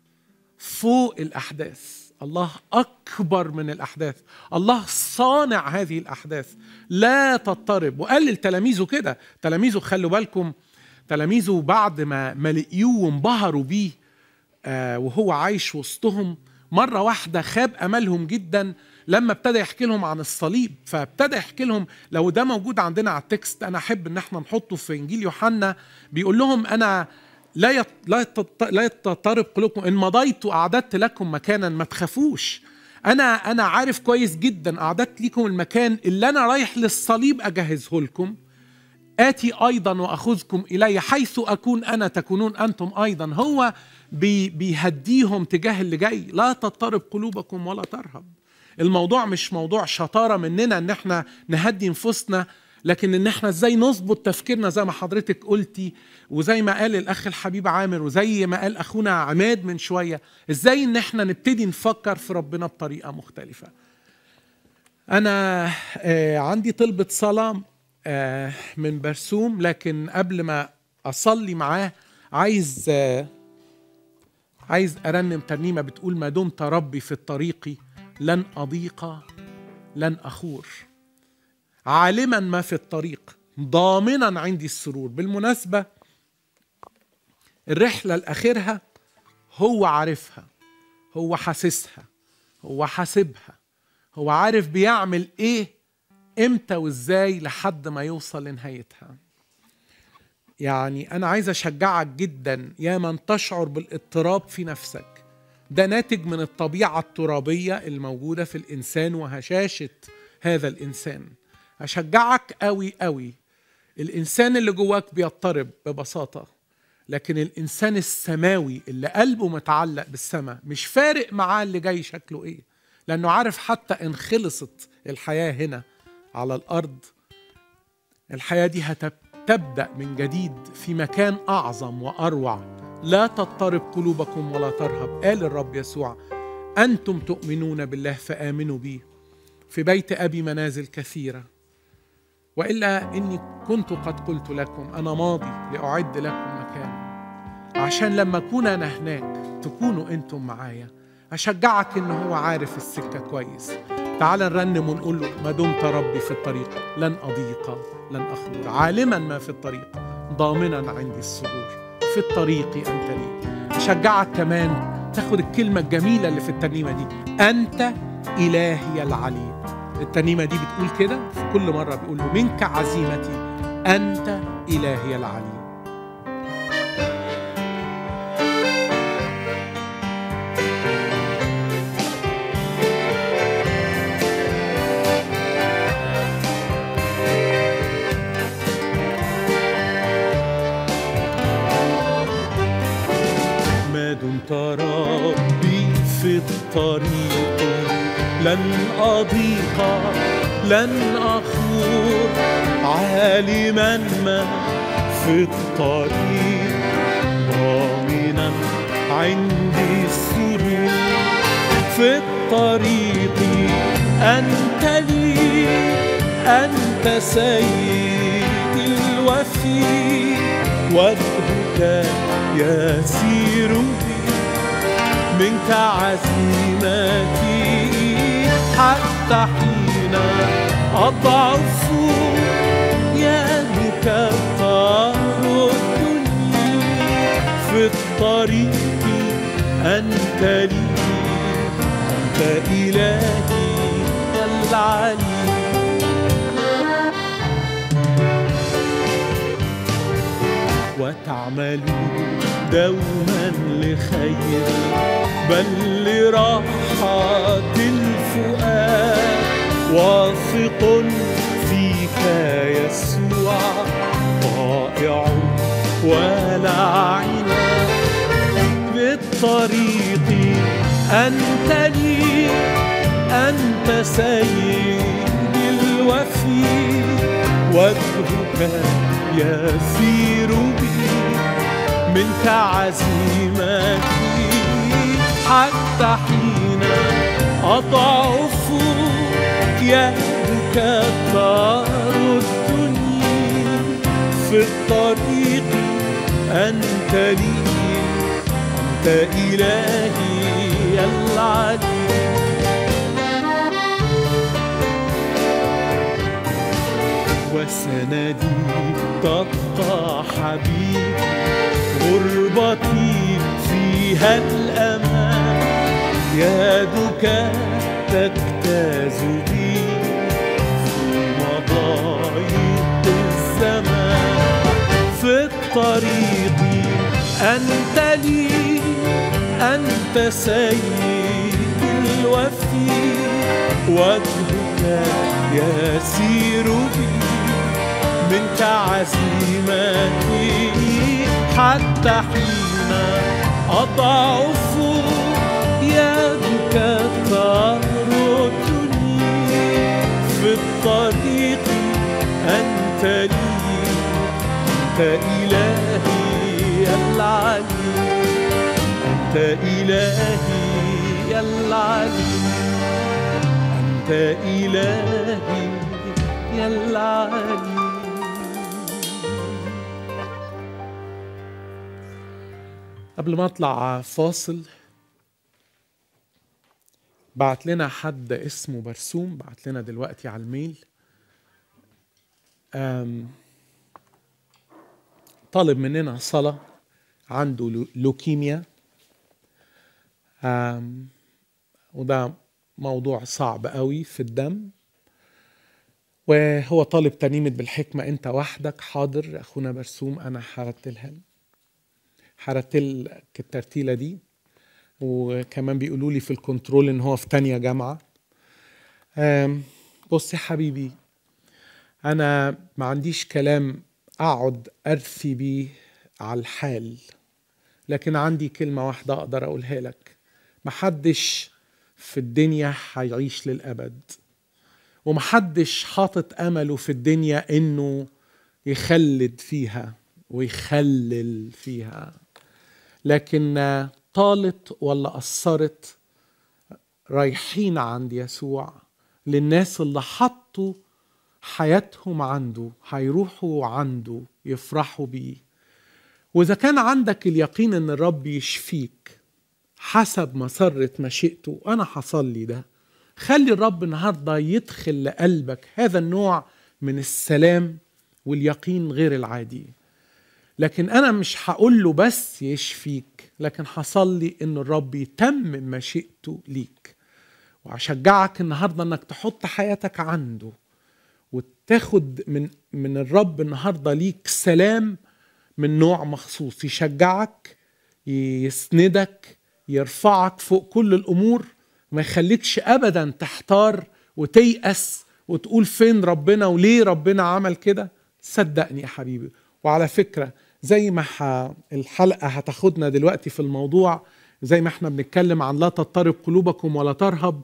فوق الاحداث الله اكبر من الاحداث الله صانع هذه الاحداث لا تضطرب وقال لتلاميذه كده تلاميذه خلوا بالكم تلاميذه بعد ما ما لقيوه وانبهروا بيه آه وهو عايش وسطهم مرة واحدة خاب أملهم جدا لما ابتدى يحكي لهم عن الصليب فابتدى يحكي لهم لو ده موجود عندنا على التكست أنا أحب إن احنا نحطه في إنجيل يوحنا بيقول لهم أنا لا يط... لا يط... لا يضطرب قلوبكم إن مضيت أعددت لكم مكانا ما تخافوش أنا أنا عارف كويس جدا أعددت لكم المكان اللي أنا رايح للصليب أجهزه لكم آتي أيضا وأخذكم إلي حيث أكون أنا تكونون أنتم أيضا هو بي بيهديهم تجاه اللي جاي لا تضطرب قلوبكم ولا ترهب الموضوع مش موضوع شطارة مننا ان احنا نهدي نفوسنا لكن ان احنا ازاي نظبط تفكيرنا زي ما حضرتك قلتي وزي ما قال الاخ الحبيب عامر وزي ما قال اخونا عماد من شوية ازاي ان احنا نبتدي نفكر في ربنا بطريقة مختلفة انا آه عندي طلبة صلاة آه من برسوم لكن قبل ما اصلي معاه عايز آه عايز ارنم ترنيمه بتقول ما دمت ربي في الطريق لن اضيق لن اخور عالما ما في الطريق ضامنا عندي السرور بالمناسبه الرحله الاخرها هو عارفها هو حاسسها هو حاسبها هو عارف بيعمل ايه امتى وازاي لحد ما يوصل لنهايتها يعني انا عايز اشجعك جدا يا من تشعر بالاضطراب في نفسك ده ناتج من الطبيعه الترابيه الموجوده في الانسان وهشاشه هذا الانسان اشجعك قوي قوي الانسان اللي جواك بيضطرب ببساطه لكن الانسان السماوي اللي قلبه متعلق بالسماء مش فارق معاه اللي جاي شكله ايه لانه عارف حتى ان خلصت الحياه هنا على الارض الحياه دي هتبدا من جديد في مكان اعظم واروع لا تضطرب قلوبكم ولا ترهب قال الرب يسوع انتم تؤمنون بالله فامنوا بي في بيت ابي منازل كثيره والا اني كنت قد قلت لكم انا ماضي لاعد لكم مكانا عشان لما اكون انا هناك تكونوا انتم معايا اشجعك ان هو عارف السكه كويس تعال نرنم ونقول له ما دمت ربي في الطريق لن اضيق لن اخور عالما ما في الطريق ضامنا عندي السرور في الطريق انت لي اشجعك كمان تاخد الكلمه الجميله اللي في الترنيمه دي انت الهي العلي الترنيمه دي بتقول كده في كل مره بيقول له منك عزيمتي انت الهي العلي ما دمت ربي في الطريق لن أضيق لن أخور عالما ما في الطريق ضامنا عندي السرور في الطريق أنت لي أنت سيدي الوفي وجهك يسير بي منك عزيمتي حتى حين أضعف يدك تردني في الطريق أنت لي أنت إلهي العلي وتعمل دوما لخير بل لراحة الفؤاد واثق فيك يسوع طائع ولا عنا بالطريق أنت لي أنت سيدي الوفي وجهك يسير بي منك عزيمتي حتى حين أضعف يدك تردني في الطريق أنت لي أنت إلهي العلي وسندي تبقى حبيبي غربتي فيها الأمان يدك تجتاز بي في مضايق الزمان في الطريق أنت لي أنت سيدي الوفي وجهك يسير بي منك عزيمتي حتى حين أضعف يدك تردني في الطريق أنت لي أنت إلهي العلي أنت إلهي العلي أنت إلهي العلي قبل ما اطلع فاصل بعت لنا حد اسمه برسوم بعت لنا دلوقتي على الميل أم، طالب مننا صلاة عنده لو- لوكيميا أم، وده موضوع صعب قوي في الدم وهو طالب ترنيمة بالحكمة انت وحدك حاضر اخونا برسوم انا هرتلها له. هرتل الترتيلة دي وكمان بيقولوا لي في الكنترول ان هو في تانية جامعة أم، بص يا حبيبي انا ما عنديش كلام اقعد ارثي بيه على الحال لكن عندي كلمة واحدة اقدر اقولها لك محدش في الدنيا هيعيش للابد ومحدش حاطط امله في الدنيا انه يخلد فيها ويخلل فيها لكن طالت ولا قصرت رايحين عند يسوع للناس اللي حطوا حياتهم عنده هيروحوا عنده يفرحوا بيه واذا كان عندك اليقين ان الرب يشفيك حسب مسرة مشيئته انا هصلي ده خلي الرب النهارده يدخل لقلبك هذا النوع من السلام واليقين غير العادي لكن انا مش هقول له بس يشفيك لكن هصلي ان الرب يتمم مشيئته ليك واشجعك النهارده انك تحط حياتك عنده وتاخد من من الرب النهارده ليك سلام من نوع مخصوص يشجعك يسندك يرفعك فوق كل الامور ما يخليكش ابدا تحتار وتيأس وتقول فين ربنا وليه ربنا عمل كده صدقني يا حبيبي وعلى فكرة زي ما ح... الحلقة هتاخدنا دلوقتي في الموضوع زي ما احنا بنتكلم عن لا تضطرب قلوبكم ولا ترهب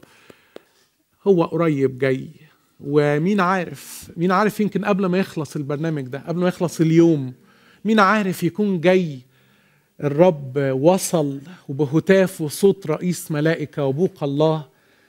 هو قريب جاي ومين عارف مين عارف يمكن قبل ما يخلص البرنامج ده قبل ما يخلص اليوم مين عارف يكون جاي الرب وصل وبهتاف وصوت رئيس ملائكة وبوق الله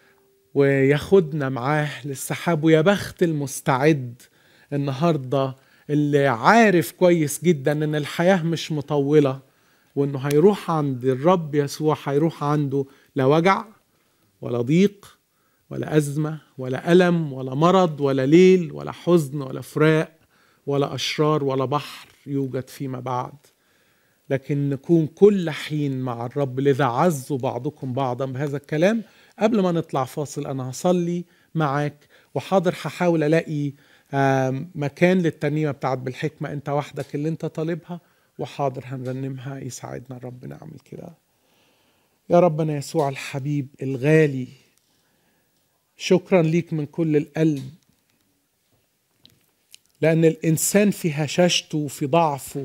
وياخدنا معاه للسحاب ويا بخت المستعد النهارده اللي عارف كويس جدا ان الحياه مش مطوله وانه هيروح عند الرب يسوع هيروح عنده لا وجع ولا ضيق ولا أزمة ولا ألم ولا مرض ولا ليل ولا حزن ولا فراق ولا أشرار ولا بحر يوجد فيما بعد لكن نكون كل حين مع الرب لذا عزوا بعضكم بعضا بهذا الكلام قبل ما نطلع فاصل أنا هصلي معاك وحاضر هحاول ألاقي آم، مكان للترنيمة بتاعت بالحكمة أنت وحدك اللي أنت طالبها وحاضر هنرنمها يساعدنا الرب نعمل كده يا ربنا يسوع الحبيب الغالي شكرا ليك من كل القلب لأن الإنسان في هشاشته وفي ضعفه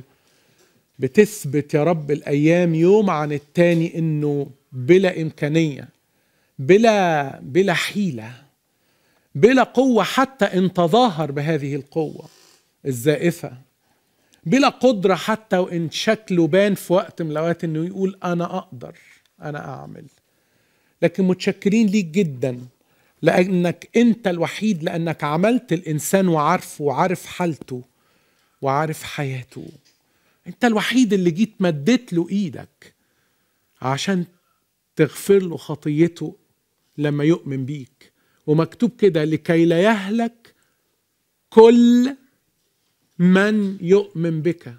بتثبت يا رب الأيام يوم عن التاني إنه بلا إمكانية بلا بلا حيلة بلا قوة حتى إن تظاهر بهذه القوة الزائفة بلا قدرة حتى وإن شكله بان في وقت من الأوقات إنه يقول أنا أقدر أنا أعمل لكن متشكرين ليك جدا لأنك أنت الوحيد لأنك عملت الإنسان وعارفه وعارف حالته وعارف حياته أنت الوحيد اللي جيت مديت له إيدك عشان تغفر له خطيته لما يؤمن بيك ومكتوب كده لكي لا يهلك كل من يؤمن بك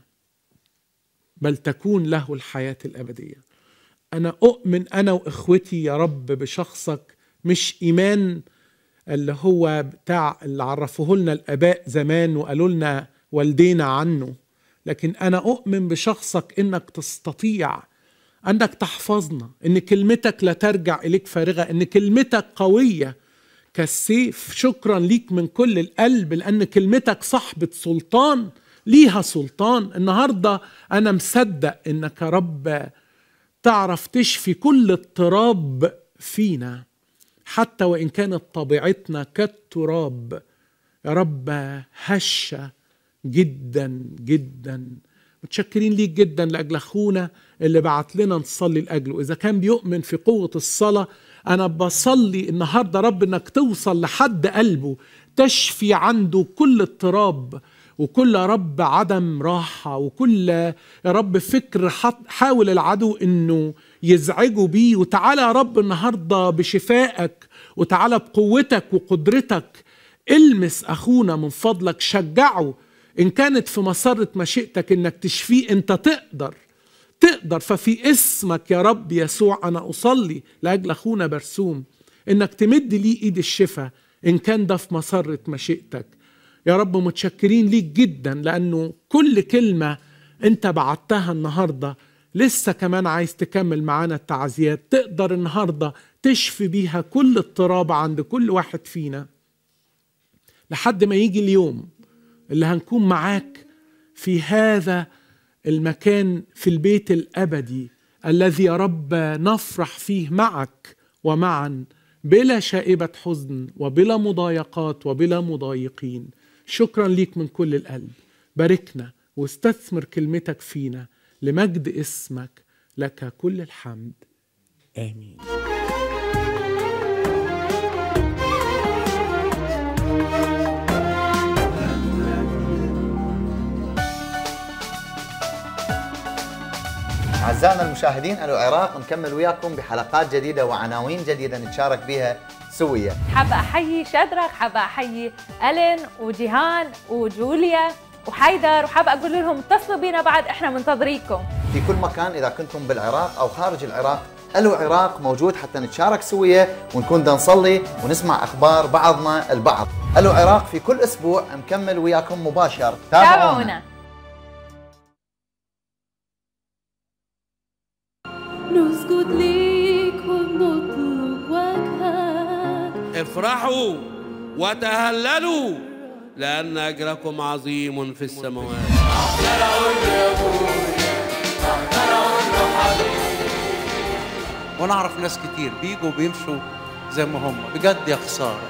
بل تكون له الحياة الأبدية أنا أؤمن أنا وإخوتي يا رب بشخصك مش إيمان اللي هو بتاع اللي عرفوه لنا الآباء زمان وقالوا لنا والدينا عنه لكن أنا أؤمن بشخصك إنك تستطيع أنك تحفظنا إن كلمتك لا ترجع إليك فارغة إن كلمتك قوية كالسيف شكرا ليك من كل القلب لأن كلمتك صاحبة سلطان ليها سلطان النهاردة أنا مصدق إنك يا رب تعرف تشفي كل اضطراب فينا حتى وإن كانت طبيعتنا كالتراب يا رب هشة جدا جدا متشكرين ليك جدا لاجل اخونا اللي بعت لنا نصلي لاجله اذا كان بيؤمن في قوه الصلاه انا بصلي النهارده رب انك توصل لحد قلبه تشفي عنده كل اضطراب وكل يا رب عدم راحة وكل يا رب فكر حط- حاول العدو انه يزعجه بيه وتعالى يا رب النهاردة بشفائك وتعالى بقوتك وقدرتك المس اخونا من فضلك شجعه ان كانت في مسارة مشيئتك انك تشفيه انت تقدر تقدر ففي اسمك يا رب يسوع انا اصلي لاجل اخونا برسوم انك تمد ليه ايد الشفاء ان كان ده في مسرة مشيئتك يا رب متشكرين ليك جدا لانه كل كلمة انت بعتها النهاردة لسه كمان عايز تكمل معانا التعزيات تقدر النهاردة تشفي بيها كل اضطراب عند كل واحد فينا لحد ما يجي اليوم اللي هنكون معاك في هذا المكان في البيت الابدي الذي يا رب نفرح فيه معك ومعا بلا شائبه حزن وبلا مضايقات وبلا مضايقين شكرا ليك من كل القلب باركنا واستثمر كلمتك فينا لمجد اسمك لك كل الحمد امين أعزائنا المشاهدين ألو العراق نكمل وياكم بحلقات جديدة وعناوين جديدة نتشارك بها سويا حابة أحيي شدرك حابة أحيي ألين وجيهان وجوليا وحيدر وحابة أقول لهم اتصلوا بينا بعد إحنا منتظريكم في كل مكان إذا كنتم بالعراق أو خارج العراق ألو عراق موجود حتى نتشارك سويا ونكون دا نصلي ونسمع أخبار بعضنا البعض ألو عراق في كل أسبوع نكمل وياكم مباشر تابعونا نسجد ليك ونطلب وجهك افرحوا وتهللوا لأن أجركم عظيم في السماوات وانا اعرف ناس كتير بيجوا بيمشوا زي ما هم بجد يا خساره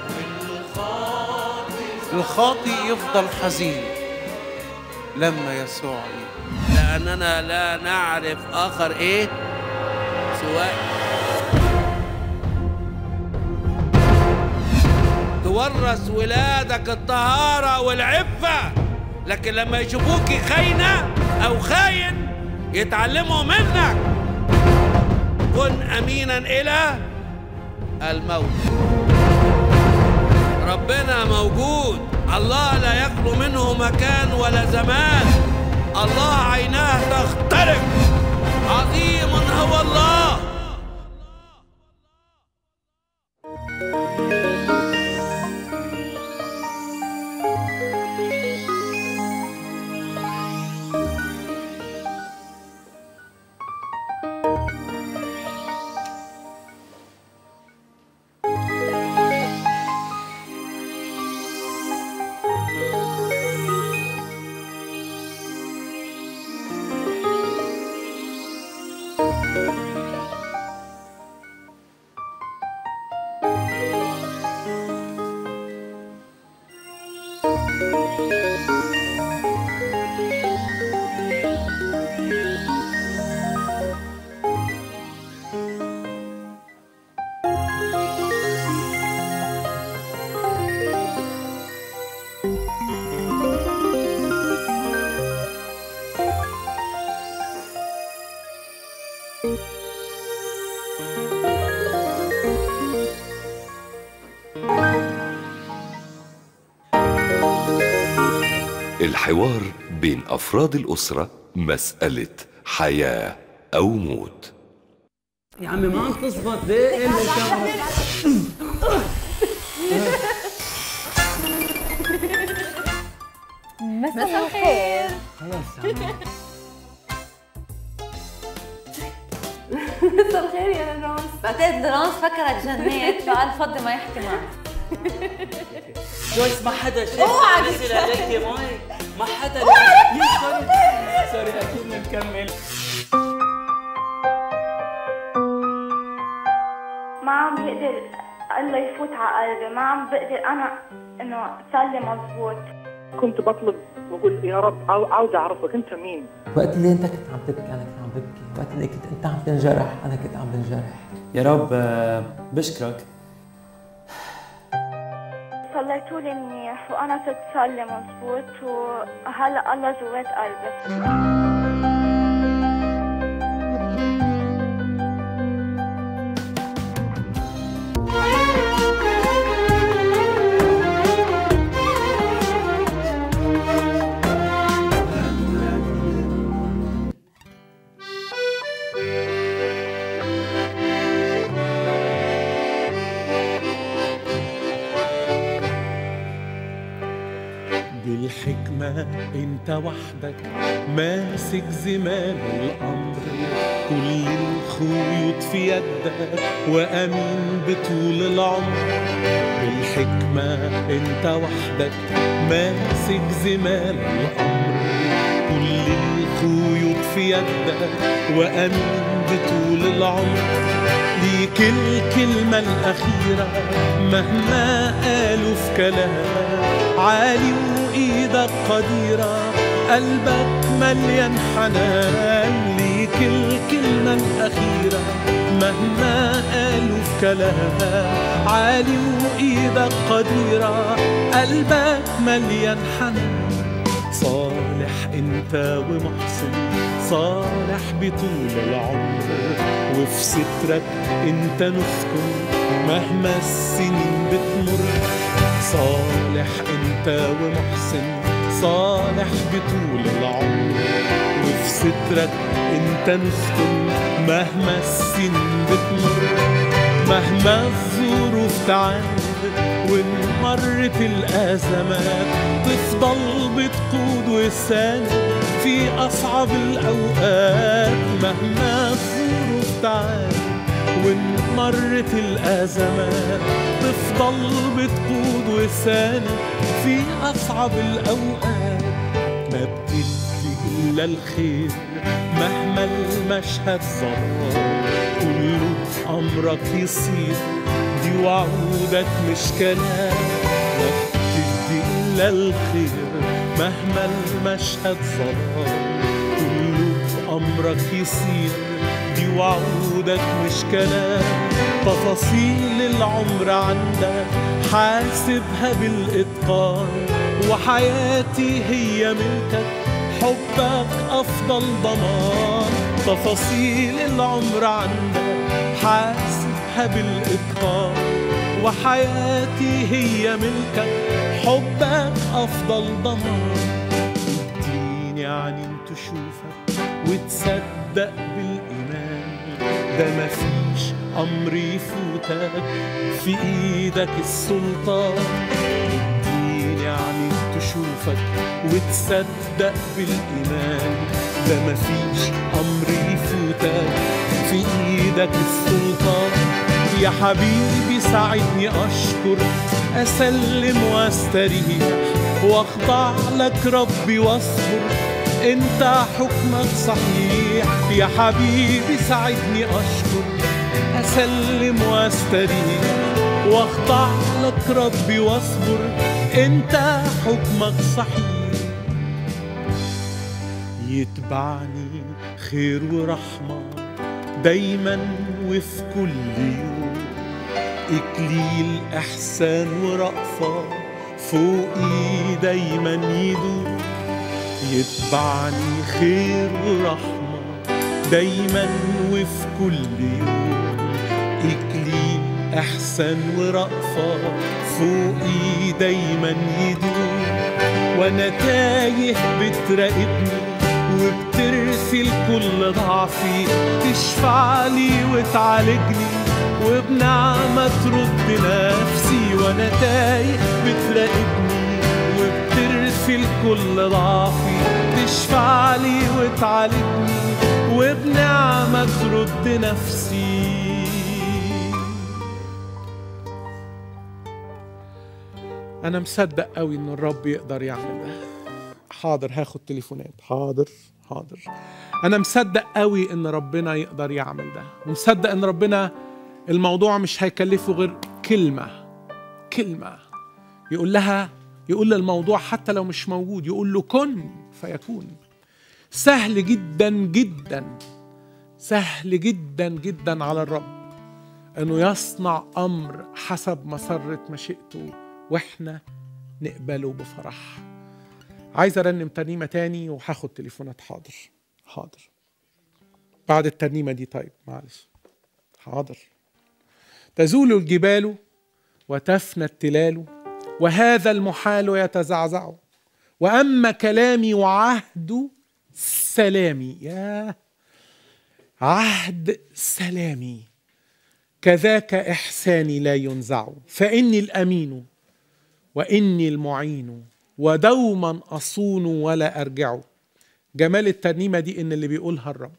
الخاطي يفضل حزين لما يسوع يجي لأننا لا نعرف آخر إيه سواء تورث ولادك الطهارة والعفة لكن لما يشوفوك خاينة أو خاين يتعلموا منك كن أمينا إلى الموت ربنا موجود الله لا يخلو منه مكان ولا زمان الله عيناه تخترق عظيم هو الله الحوار بين أفراد الأسرة مسألة حياة أو موت يا عمي ما عم تزبط ليه ايه اللي الكاميرا مساء الخير مساء الخير يا لورانس بعتقد لورانس فكرك جنيت فقال فضي ما يحكي معك جويس ما حدا شاف اوعى نزل عليك يا ماي ما حدا اوعى يا سوري سوري اكيد بنكمل ما عم بقدر الله يفوت على قلبي ما عم بقدر انا انه صلي مزبوط كنت بطلب بقول يا رب عاو- عاوز اعرفك انت مين وقت اللي انت كنت عم تبكي انا كنت عم ببكي وقت اللي كنت انت عم تنجرح انا كنت عم بنجرح يا رب آه، بشكرك صليتوا لي منيح وانا صرت صلي مزبوط وهلا الله جوات قلبي بالحكمة انت وحدك ماسك زمام الامر كل الخيوط في يدك وامين بطول العمر بالحكمة انت وحدك ماسك زمام الامر كل الخيوط في يدك وامين بطول العمر ليك الكلمة الأخيرة مهما قالوا في كلام عالي وإيدك قديرة قلبك مليان حنان ليك الكلمة الأخيرة مهما قالوا في كلام عالي وإيدك قديرة قلبك مليان حنان صالح انت ومحسن صالح بطول العمر وفي سترك انت نسكن مهما السنين بتمر صالح انت ومحسن صالح بطول العمر وفي سترك انت نسكن مهما السنين بتمر مهما الظروف تعاند وان مرت الازمات تفضل بتقود وساند في اصعب الاوقات مهما الظروف تعاند وان مرت الازمات تفضل بتقود وساند في اصعب الاوقات ما بتدي الا الخير مهما المشهد ضرار كله امرك يصير دي وعودك مش كلام ما بتدي الا الخير مهما المشهد ضرار كله امرك يصير دي وعودك مش كلام تفاصيل العمر عندك حاسبها بالاتقان وحياتي هي ملكك حبك افضل ضمان تفاصيل العمر عندك حاسبها بالاتقان وحياتي هي ملكك حبك أفضل ضمان اديني عينين تشوفك وتصدق بالإيمان ده مفيش أمر يفوتك في إيدك السلطان اديني عينين تشوفك وتصدق بالإيمان ده مفيش أمر يفوتك في إيدك السلطان يا حبيبي ساعدني أشكر أسلم واستريح واخضع لك ربي واصبر انت حكمك صحيح يا حبيبي ساعدني اشكر اسلم واستريح واخضع لك ربي واصبر انت حكمك صحيح يتبعني خير ورحمة دايما وفي كل يوم إكليل إحسان ورأفة فوقي دايما يدوم يتبعني خير ورحمة دايما وفي كل يوم إكليل إحسان ورأفة فوقي دايما يدوم وأنا تايه بتراقبني وبترسل كل ضعفي تشفع لي وتعالجني وبنعمة ترد نفسي وأنا تايه بتراقبني وبترسل كل ضعفي تشفع لي وتعالجني وبنعمة ترد نفسي انا مصدق قوي ان الرب يقدر يعمل ده حاضر هاخد تليفونات حاضر حاضر انا مصدق قوي ان ربنا يقدر يعمل ده ومصدق ان ربنا الموضوع مش هيكلفه غير كلمه كلمه يقول لها يقول للموضوع حتى لو مش موجود يقول له كن فيكون سهل جدا جدا سهل جدا جدا على الرب انه يصنع امر حسب مسره مشيئته واحنا نقبله بفرح عايز ارنم ترنيمه تاني وهاخد تليفونات حاضر حاضر بعد الترنيمه دي طيب معلش حاضر تزول الجبال وتفنى التلال وهذا المحال يتزعزع واما كلامي وعهد سلامي يا عهد سلامي كذاك احساني لا ينزع فاني الامين واني المعين ودوما اصون ولا ارجع جمال الترنيمه دي ان اللي بيقولها الرب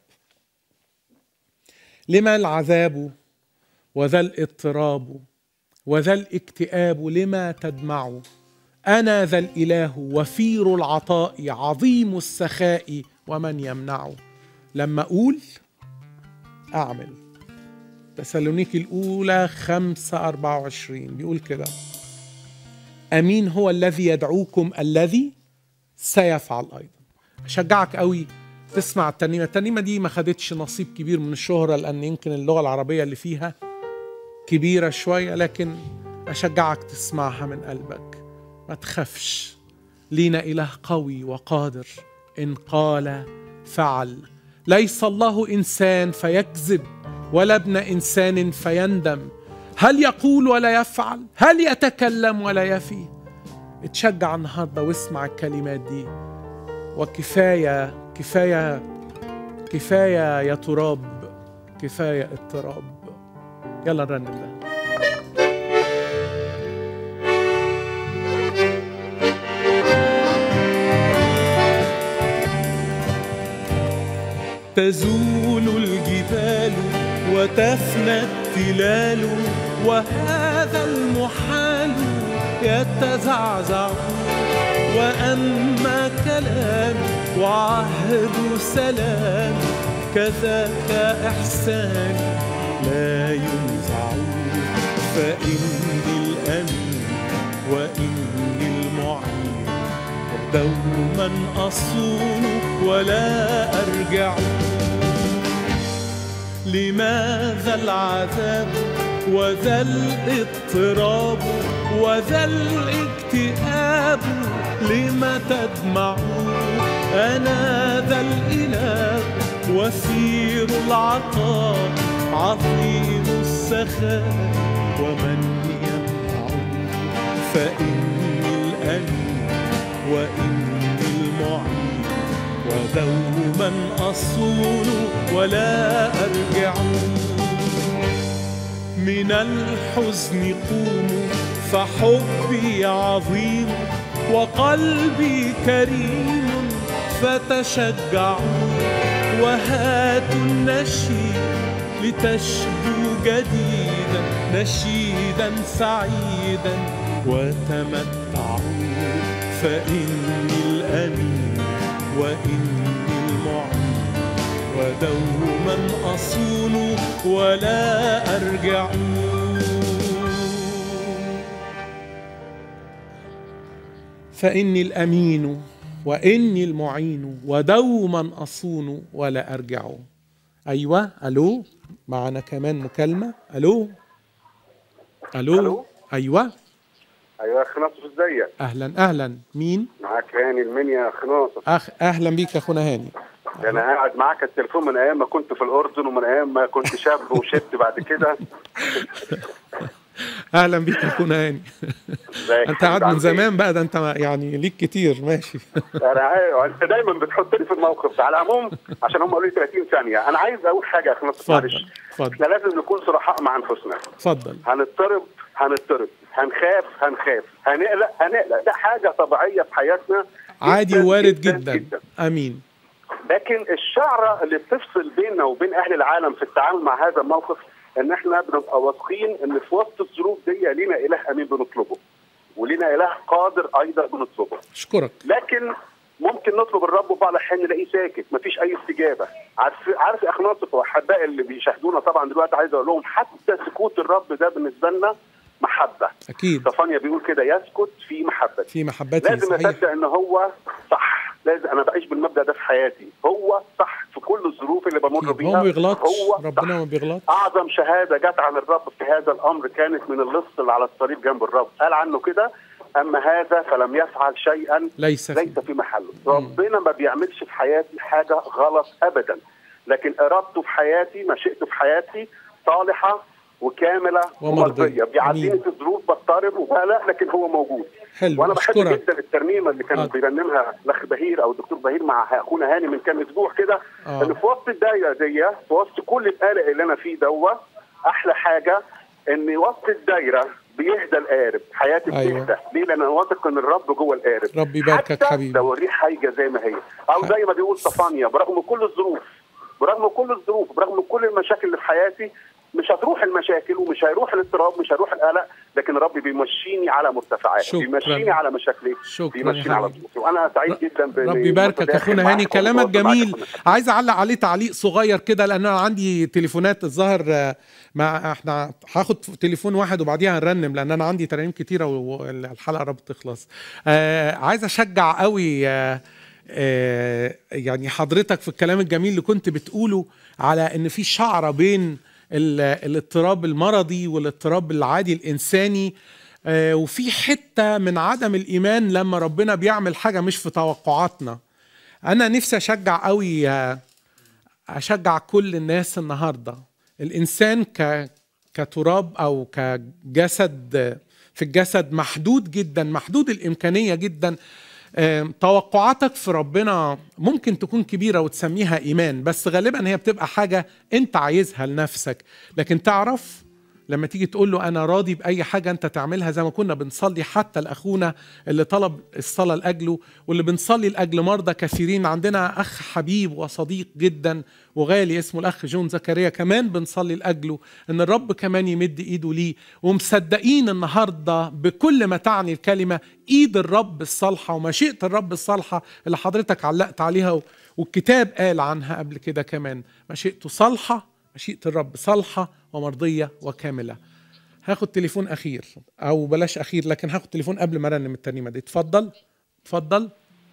لما العذاب وذا الاضطراب وذا الاكتئاب لما تدمع انا ذا الاله وفير العطاء عظيم السخاء ومن يمنع لما اقول اعمل تسالونيكي الاولى خمسة أربعة وعشرين بيقول كده امين هو الذي يدعوكم الذي سيفعل ايضا اشجعك قوي تسمع الترنيمه الترنيمه دي ما خدتش نصيب كبير من الشهره لان يمكن اللغه العربيه اللي فيها كبيره شويه لكن اشجعك تسمعها من قلبك ما تخافش لينا اله قوي وقادر ان قال فعل ليس الله انسان فيكذب ولا ابن انسان فيندم هل يقول ولا يفعل هل يتكلم ولا يفي اتشجع النهارده واسمع الكلمات دي وكفايه كفايه كفايه يا تراب كفايه اضطراب يلا نرنم ده تزول الجبال وتفنى التلال وهذا المحال يتزعزع واما كلام وعهد سلام كذاك احسان لا ينزع فاني الامين واني المعين دوما اصون ولا ارجع لماذا العذاب وذا الاضطراب وذا الاكتئاب لم تدمع انا ذا الاله وثير العطاء عظيم السخاء ومن فإني الأمين وإني المعين ودوما أصون ولا أرجع من الحزن قوموا فحبي عظيم وقلبي كريم فتشجعوا وهاتوا النشيد لتشدوا جديدا نشيدا سعيدا وتمتعوا فإني الأمين وإني المعين ودوما أصون ولا أرجع فإني الأمين وإني المعين ودوما أصون ولا أرجع أيوة ألو معنا كمان مكالمة ألو ألو, ألو؟ أيوة ايوه يا اخ ناصر ازيك أهلا أهلا مين معاك هاني المنيا يا اخ ناصر أخ أهلا بيك يا أخونا هاني ده انا قاعد معاك التليفون من ايام ما كنت في الاردن ومن ايام ما كنت شاب وشبت بعد كده أهلا بيك يا أخونا هاني ازيك أنت قاعد من عامل إيه؟ زمان بقى ده أنت يعني ليك كتير ماشي انا عارف انت دايما بتحطني في الموقف ده على العموم عشان هم قالوا لي 30 ثانيه انا عايز اقول حاجه يا اخ ناصر معلش اتفضل اتفضل احنا لازم نكون صرحاء مع انفسنا اتفضل هنضطرب هنضطرب هنخاف هنخاف هنقلق هنقلق ده حاجه طبيعيه في حياتنا عادي جداً وارد جداً جدا, جداً. امين لكن الشعره اللي بتفصل بيننا وبين اهل العالم في التعامل مع هذا الموقف ان احنا بنبقى واثقين ان في وسط الظروف دي لينا اله امين بنطلبه ولينا اله قادر ايضا بنطلبه اشكرك لكن ممكن نطلب الرب وبعض الاحيان نلاقيه ساكت مفيش اي استجابه عارف عارف يا اخ ناصر واحبائي اللي بيشاهدونا طبعا دلوقتي عايز اقول لهم حتى سكوت الرب ده بالنسبه لنا محبه اكيد صفانيا بيقول كده يسكت في محبه في محبتي لازم صحيح اصدق ان هو صح لازم انا بعيش بالمبدا ده في حياتي هو صح في كل الظروف اللي بمر بيها هو ما بيغلطش هو ربنا ما بيغلطش اعظم شهاده جت عن الرب في هذا الامر كانت من اللص اللي على الصليب جنب الرب قال عنه كده اما هذا فلم يفعل شيئا ليس ليس في محله ربنا ما بيعملش في حياتي حاجه غلط ابدا لكن ارادته في حياتي مشيئته في حياتي صالحه وكامله ومرضية. ومرضيه بيعديني أمين. في ظروف بضطرب وبقلق لكن هو موجود حلو وانا بحب اشكرك جدا الترنيمه اللي كان آه. بيرنمها الاخ بهير او الدكتور بهير مع اخونا هاني من كام اسبوع كده آه. ان في وسط الدايره دي في وسط كل القلق اللي انا فيه دوا احلى حاجه ان وسط الدايره بيهدى القارب حياتي أيوة. بتهدى ليه لان انا واثق ان الرب جوه القارب ربي يباركك حتى حبيبي لو الريح هايجه زي ما هي او زي ما بيقول صفانيا برغم كل الظروف برغم كل الظروف برغم كل المشاكل اللي في حياتي مش هتروح المشاكل ومش هيروح الاضطراب مش هيروح القلق لكن رب بيمشيني على مرتفعات شكراً. بيمشيني على مشاكلي شكراً يا بيمشيني على حبيبي. ظروفي وانا سعيد جدا بإني ربي يباركك يا متداخل اخونا معاك هاني كلامك ومتواصل معاك جميل عايز اعلق عليه تعليق صغير كده لان انا عندي تليفونات الظاهر آه، مع احنا هاخد تليفون واحد وبعديها هنرنم لان انا عندي ترانيم كتيره والحلقه قربت تخلص آه عايز اشجع قوي آه آه يعني حضرتك في الكلام الجميل اللي كنت بتقوله على ان في شعره بين ال- الاضطراب المرضي والاضطراب العادي الانساني آه، وفي حته من عدم الايمان لما ربنا بيعمل حاجه مش في توقعاتنا انا نفسي اشجع قوي آه، اشجع كل الناس النهارده الانسان ك كتراب او كجسد آه، في الجسد محدود جدا محدود الامكانيه جدا آم، توقعاتك في ربنا ممكن تكون كبيرة وتسميها إيمان بس غالبا هي بتبقى حاجة أنت عايزها لنفسك لكن تعرف لما تيجي تقول له أنا راضي بأي حاجة أنت تعملها زي ما كنا بنصلي حتى لأخونا اللي طلب الصلاة لأجله واللي بنصلي لأجل مرضى كثيرين عندنا أخ حبيب وصديق جدا وغالي اسمه الأخ جون زكريا كمان بنصلي لأجله إن الرب كمان يمد إيده ليه ومصدقين النهاردة بكل ما تعني الكلمة إيد الرب الصالحة ومشيئة الرب الصالحة اللي حضرتك علقت عليها والكتاب قال عنها قبل كده كمان مشيئته صالحة مشيئة الرب صالحة ومرضية وكاملة هاخد تليفون أخير أو بلاش أخير لكن هاخد تليفون قبل ما أرنم الترنيمة دي اتفضل اتفضل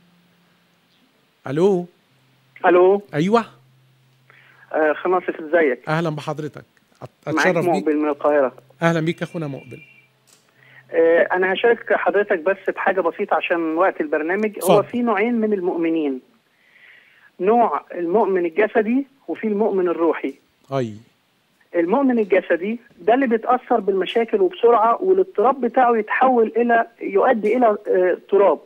ألو الو أيوه آه خناصف ازيك أهلا بحضرتك أت- معاك أتشرف بيك مقبل من القاهره أهلا بيك يا أخونا مقبل آه انا هشارك حضرتك بس بحاجه بسيطه عشان وقت البرنامج هو اتفضل. في نوعين من المؤمنين نوع المؤمن الجسدي وفي المؤمن الروحي أي المؤمن الجسدي ده اللي بيتاثر بالمشاكل وبسرعه والاضطراب بتاعه يتحول الى يؤدي الى آه، اضطراب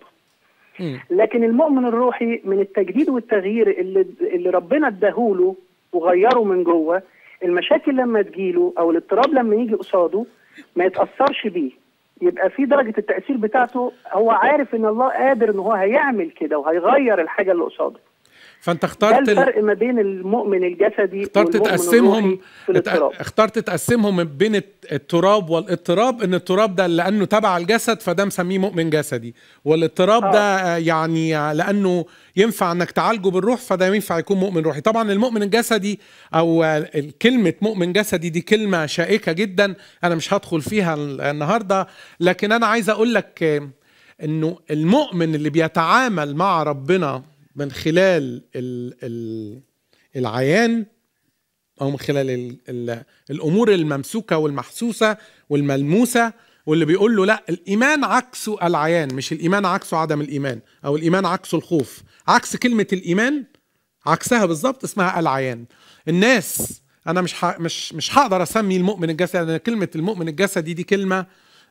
لكن المؤمن الروحي من التجديد والتغيير اللي اللي ربنا اداهوله وغيره من جوه المشاكل لما تجيله او الاضطراب لما يجي قصاده ما يتاثرش بيه يبقى في درجه التاثير بتاعته هو عارف ان الله قادر ان هو هيعمل كده وهيغير الحاجه اللي قصاده فانت ده اخترت ال- الفرق ما بين المؤمن الجسدي اخترت والمؤمن تقسمهم الروحي في الاضطراب ات- اخترت تقسمهم من بين الت- التراب والاضطراب ان التراب ده لانه تبع الجسد فده مسميه مؤمن جسدي والاضطراب ده آه، يعني آه، لانه ينفع انك تعالجه بالروح فده ينفع يكون مؤمن روحي طبعا المؤمن الجسدي او آه، كلمه مؤمن جسدي دي كلمه شائكه جدا انا مش هدخل فيها ال- النهارده لكن انا عايز اقول لك آه، انه المؤمن اللي بيتعامل مع ربنا من خلال ال ال العيان او من خلال ال ال الامور الممسوكه والمحسوسه والملموسه واللي بيقول له لا الايمان عكسه العيان مش الايمان عكسه عدم الايمان او الايمان عكسه الخوف عكس كلمه الايمان عكسها بالظبط اسمها العيان الناس انا مش ح... مش مش هقدر اسمي المؤمن الجسدي لان كلمه المؤمن الجسدي دي كلمه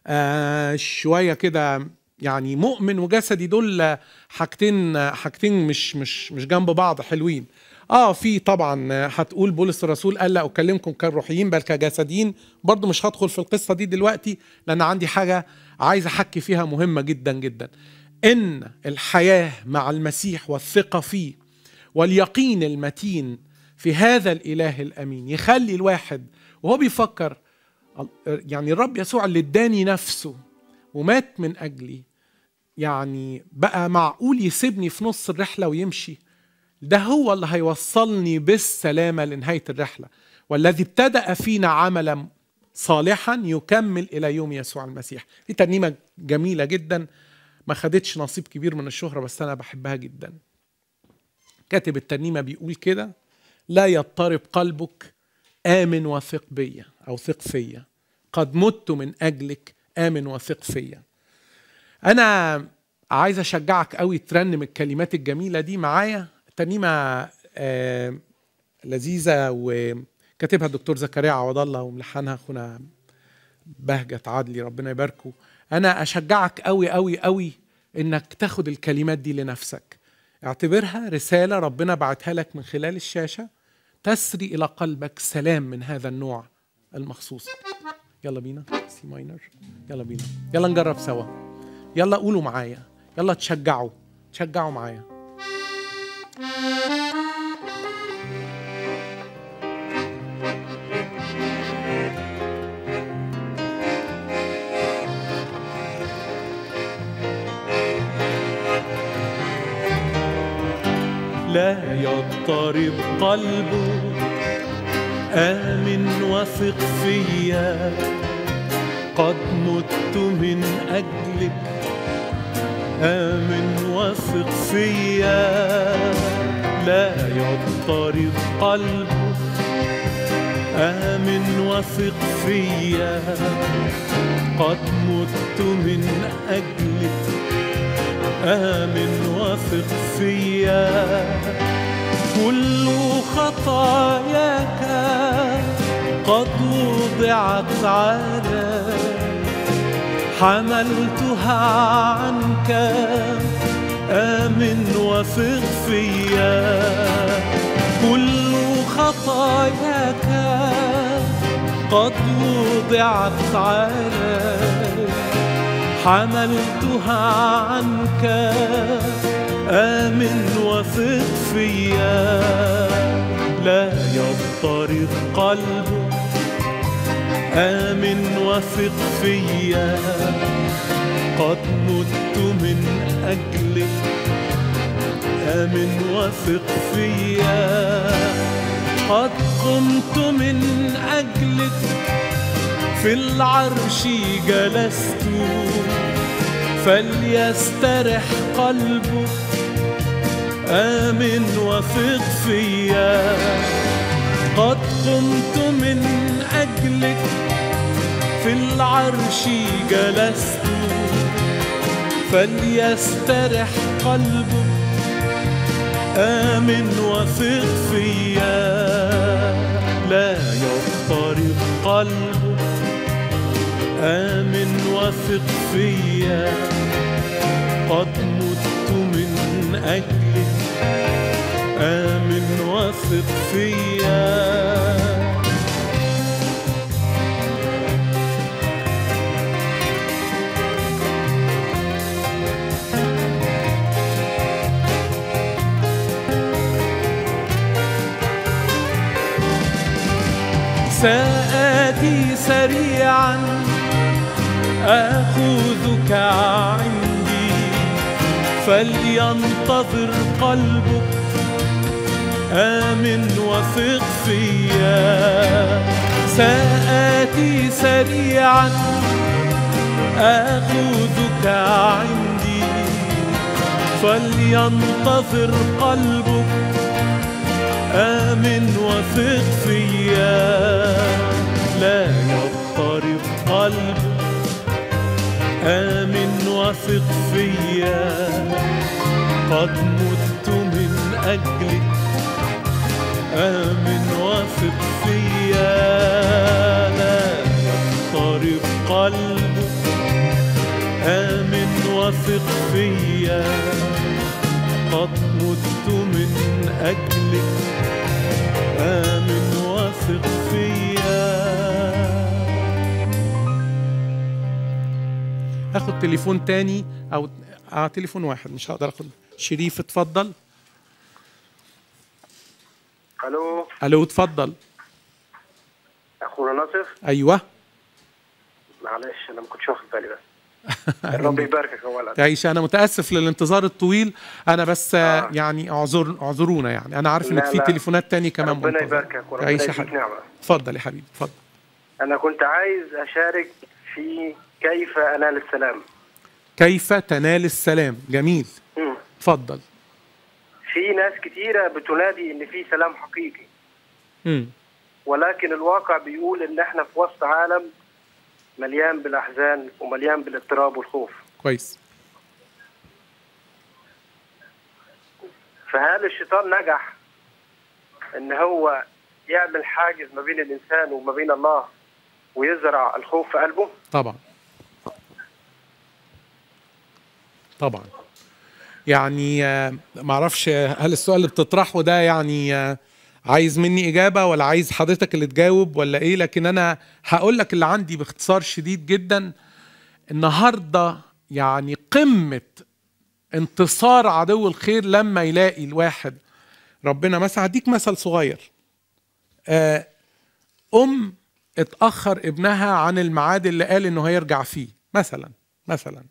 آه شويه كده يعني مؤمن وجسدي دول حاجتين حاجتين مش مش مش جنب بعض حلوين اه في طبعا هتقول بولس الرسول قال لا اكلمكم كالروحيين بل كجسديين برضو مش هدخل في القصه دي دلوقتي لان عندي حاجه عايز احكي فيها مهمه جدا جدا ان الحياه مع المسيح والثقه فيه واليقين المتين في هذا الاله الامين يخلي الواحد وهو بيفكر يعني الرب يسوع اللي اداني نفسه ومات من اجلي يعني بقى معقول يسيبني في نص الرحله ويمشي ده هو اللي هيوصلني بالسلامه لنهايه الرحله والذي ابتدا فينا عملا صالحا يكمل الى يوم يسوع المسيح دي ترنيمه جميله جدا ما خدتش نصيب كبير من الشهره بس انا بحبها جدا كاتب الترنيمه بيقول كده لا يضطرب قلبك آمن وثق بيا أو ثق فيا قد مت من أجلك آمن وثق فيا أنا عايز أشجعك قوي ترنم الكلمات الجميلة دي معايا ترنيمة آه لذيذة وكاتبها الدكتور زكريا عوض الله وملحنها أخونا بهجت عدلي ربنا يباركه أنا أشجعك قوي قوي قوي إنك تاخد الكلمات دي لنفسك اعتبرها رسالة ربنا بعتها لك من خلال الشاشة تسري إلى قلبك سلام من هذا النوع المخصوص يلا بينا سي ماينر يلا بينا يلا نجرب سوا يلا قولوا معايا يلا تشجعوا تشجعوا معايا لا يضطرب قلبه آمن وثق فيا قد مت من أجلك آمن وثق فيا لا يضطرب قلبه آمن وثق فيا قد مت من أجلك آمن وثق فيا كل خطاياك قد وضعت على حملتها عنك آمن وثق فيا كل خطاياك قد وضعت على حملتها عنك آمن وثق فيا لا يضطرب قلبه آمن وثق فيا قد مت من أجلك آمن وثق فيا قد قمت من أجلك في العرش جلست فليسترح قلبه آمن وثق فيا قد قمت من أجلك في العرش جلست فليسترح قلبه آمن وثق فيا لا يضطرب قلبه آمن وثق فيا قد مت من أجلك آمن وثق فيا سآتي سريعا آخذك عندي فلينتظر قلبك آمن وثق فيا سآتي سريعا آخذك عندي فلينتظر قلبك آمن وثق فيا لا يضطرب قلبك آمن وثق فيا قد مت من أجلك آمن وثق فيا لا يضطرب قلبك آمن وثق فيا قد مت من أجلك آمن وثق فيا اخد تليفون تاني او اه تليفون واحد مش هقدر اخد شريف اتفضل الو الو اتفضل اخونا ناصر ايوه معلش انا ما كنتش واخد بالي بس الرب يباركك اولا تعيش انا متاسف للانتظار الطويل انا بس آه. يعني اعذر اعذرونا يعني انا عارف انك لا، في لا. تليفونات تاني كمان ربنا منتظرة. يباركك وربنا تعيش يا يديك حبيبي نعمه اتفضل يا حبيبي اتفضل انا كنت عايز اشارك في كيف انال السلام كيف تنال السلام جميل مم. اتفضل في ناس كتيره بتنادي ان في سلام حقيقي مم. ولكن الواقع بيقول ان احنا في وسط عالم مليان بالاحزان ومليان بالاضطراب والخوف كويس فهل الشيطان نجح ان هو يعمل حاجز ما بين الانسان وما بين الله ويزرع الخوف في قلبه طبعا طبعا يعني آه، معرفش هل السؤال اللي بتطرحه ده يعني آه، عايز مني إجابة ولا عايز حضرتك اللي تجاوب ولا إيه لكن أنا هقول لك اللي عندي باختصار شديد جدا النهاردة يعني قمة انتصار عدو الخير لما يلاقي الواحد ربنا مثلا هديك مثل صغير آه، أم اتأخر ابنها عن الميعاد اللي قال إنه هيرجع فيه مثلا مثلا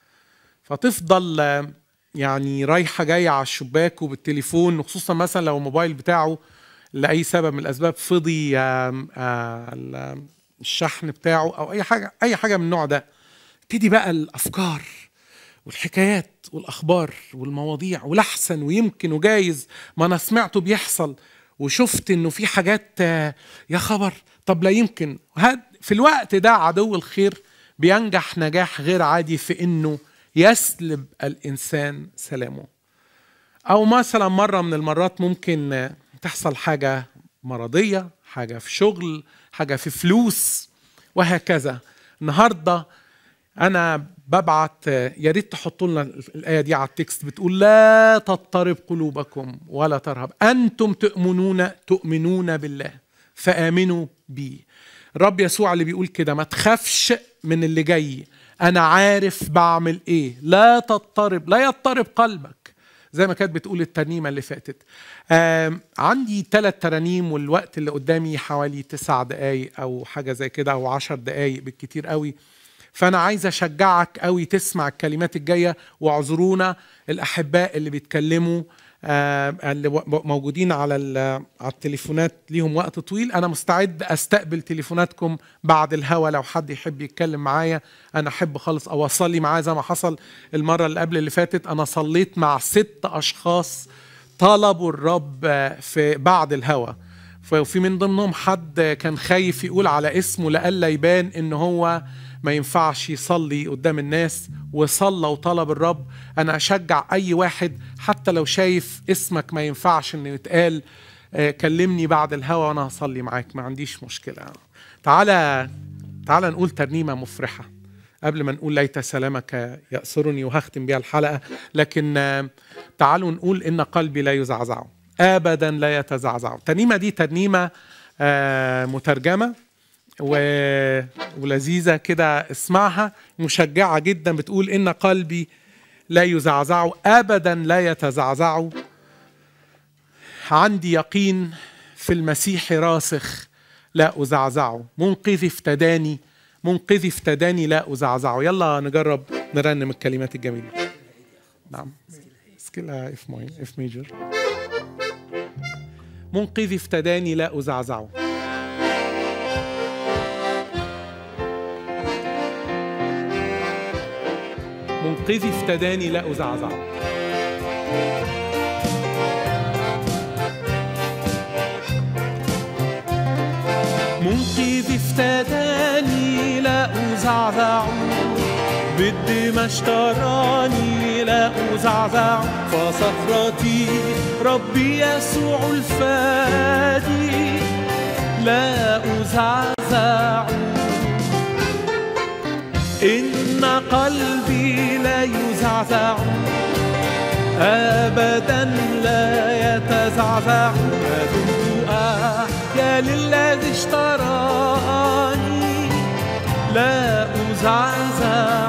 فتفضل آه، يعني رايحة جاية على الشباك وبالتليفون وخصوصا مثلا لو الموبايل بتاعه لأي سبب من الأسباب فضي آم، آه، ال- الشحن بتاعه أو أي حاجة أي حاجة من النوع ده تبتدي بقى الأفكار والحكايات والأخبار والمواضيع والأحسن ويمكن وجايز ما أنا سمعته بيحصل وشفت إنه في حاجات آه، يا خبر طب لا يمكن هاد في الوقت ده عدو الخير بينجح نجاح غير عادي في إنه يسلب الإنسان سلامه أو مثلا مرة من المرات ممكن آه، تحصل حاجة مرضية حاجة في شغل حاجة في فلوس وهكذا النهارده انا ببعت يا ريت تحطوا لنا الايه دي على التكست بتقول لا تضطرب قلوبكم ولا ترهب انتم تؤمنون تؤمنون بالله فامنوا بي الرب يسوع اللي بيقول كده ما تخافش من اللي جاي انا عارف بعمل ايه لا تضطرب لا يضطرب قلبك زي ما كانت بتقول الترنيمه اللي فاتت آم، عندي ثلاث ترانيم والوقت اللي قدامي حوالي تسع دقايق او حاجه زي كده او عشر دقايق بالكتير قوي فانا عايز اشجعك قوي تسمع الكلمات الجايه واعذرونا الاحباء اللي بيتكلموا آه، اللي و- موجودين على ال- على التليفونات ليهم وقت طويل انا مستعد استقبل تليفوناتكم بعد الهوا لو حد يحب يتكلم معايا انا احب خالص او اصلي معاه زي ما حصل المره اللي قبل اللي فاتت انا صليت مع ست اشخاص طلبوا الرب آه، في بعد الهوا ففي من ضمنهم حد كان خايف يقول على اسمه لألا يبان ان هو ما ينفعش يصلي قدام الناس وصلى وطلب الرب انا اشجع اي واحد حتى لو شايف اسمك ما ينفعش انه يتقال آه، كلمني بعد الهوا وانا هصلي معاك ما عنديش مشكله تعالى تعالى نقول ترنيمه مفرحه قبل ما نقول ليت سلامك يأسرني وهختم بيها الحلقه لكن آه، تعالوا نقول ان قلبي لا يزعزع ابدا لا يتزعزع الترنيمه دي ترنيمه آه، مترجمه و... ولذيذه كده اسمعها مشجعه جدا بتقول ان قلبي لا يزعزع ابدا لا يتزعزع عندي يقين في المسيح راسخ لا أزعزعه منقذي افتداني منقذي افتداني لا أزعزعه يلا نجرب نرنم الكلمات الجميلة نعم سكيلا اف ماين اف ميجر منقذي افتداني لا أزعزعه منقذي افتداني لا أزعزعه منقذ افتداني لا أزعزع بد ما اشتراني لا أزعزع فصخرتي ربي يسوع الفادي لا أزعزع إن قلبي لا يزعزع أبدا لا يتزعزع ما دمت أحيا للذي اشتراني لا أزعزع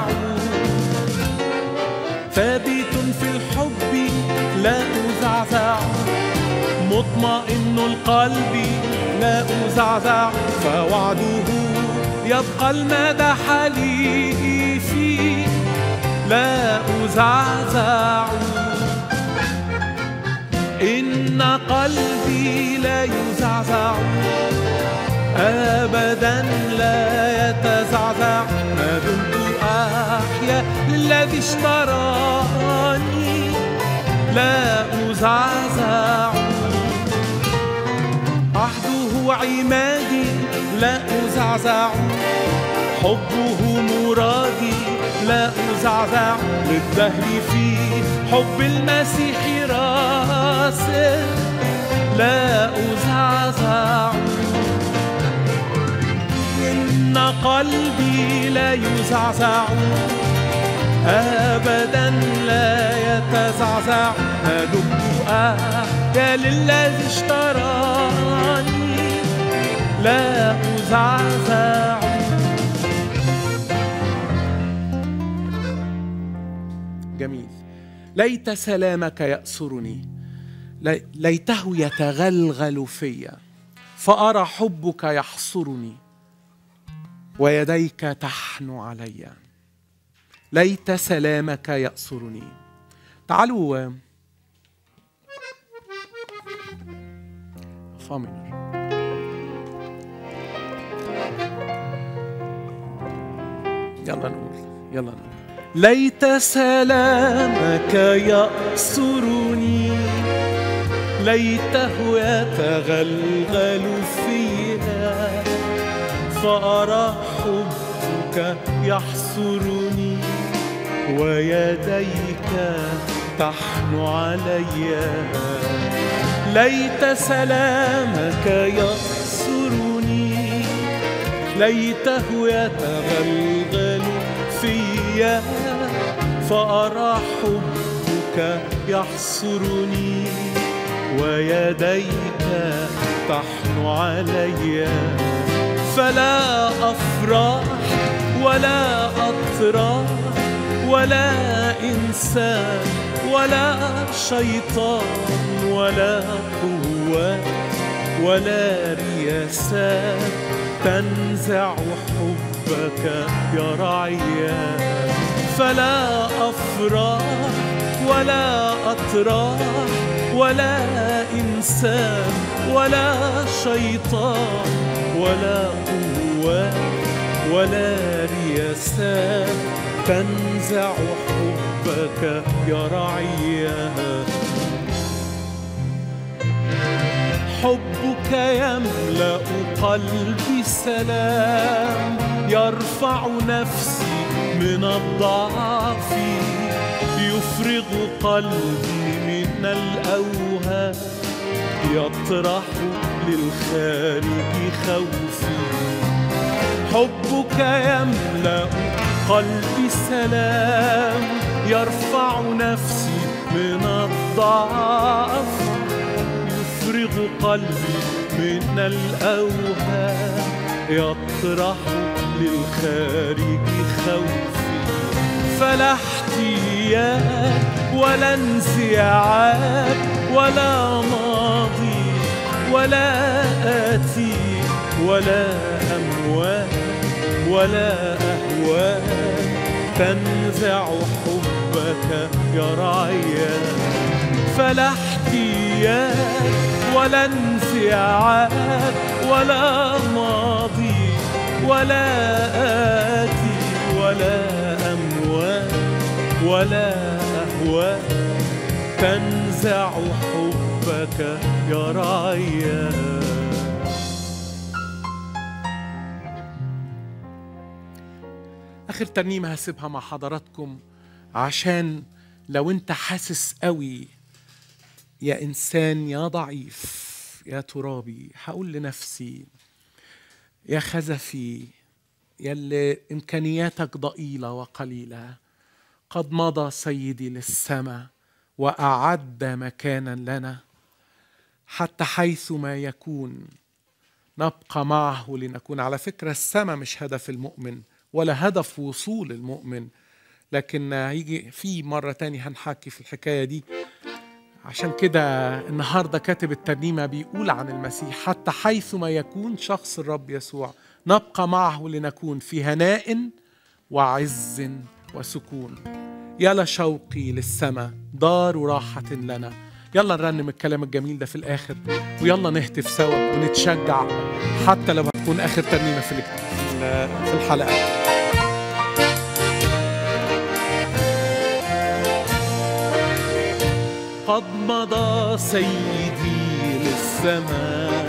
ثابت في الحب لا أزعزع مطمئن القلب لا أزعزع فوعده يبقى المدى حليفي لا أزعزع إن قلبي لا يزعزع أبدا لا يتزعزع ما دمت أحيا للذي اشتراني لا أزعزع عهده عمادي لا أزعزع حبه مرادي لا أزعزع للدهر في حب المسيح راسخ لا أزعزع إن قلبي لا يزعزع أبدا لا يتزعزع ما دمت أحيا للذي اشتراني لا أزعزع جميل ليت سلامك يأسرني لي- ليته يتغلغل فيا فأرى حبك يحصرني ويديك تحن علي ليت سلامك يأسرني تعالوا فامينر يلا نقول يلا نقول ليت سلامك يأسرني ليته يتغلغل فيها فأرى حبك يحصرني ويديك تحن علي ليت سلامك يأسرني ليته يتغلغل فيا فأرى حبك يحصرني ويديك تحن علي فلا أفرح ولا أطرح ولا إنسان ولا شيطان ولا قوة ولا رياسات تنزع حبك يا رعيا فلا أفرح ولا أطرح ولا إنسان ولا شيطان ولا قوة ولا رياسات تنزع حبك يا رعيا حبك يملأ قلبي سلام يرفع نفسي من الضعف يفرغ قلبي من الأوهام يطرح للخارج خوفي حبك يملأ قلبي سلام يرفع نفسي من الضعف يفرغ قلبي من الأوهام يطرح للخارج خوفي فلا احتياج ولا انزعاج ولا ماضي ولا آتي ولا أموال ولا أهوال تنزع حبك يا رعيان فلا احتياج ولا انزعاج ولا ماضي ولا آتي ولا أموال ولا أهوال تنزع حبك يا رعيان اخر ترنيمه هسيبها مع حضراتكم عشان لو انت حاسس قوي يا انسان يا ضعيف يا ترابي هقول لنفسي يا خزفي يا اللي امكانياتك ضئيله وقليله قد مضى سيدي للسماء واعد مكانا لنا حتى حيث ما يكون نبقى معه لنكون على فكره السماء مش هدف المؤمن ولا هدف وصول المؤمن لكن هيجي في مرة تاني هنحكي في الحكاية دي عشان كده النهاردة كاتب الترنيمة بيقول عن المسيح حتى حيث ما يكون شخص الرب يسوع نبقى معه لنكون في هناء وعز وسكون يلا شوقي للسماء دار راحة لنا يلا نرنم الكلام الجميل ده في الآخر ويلا نهتف سوا ونتشجع حتى لو هتكون آخر ترنيمة في في الحلقة قد مضى سيدي للسماء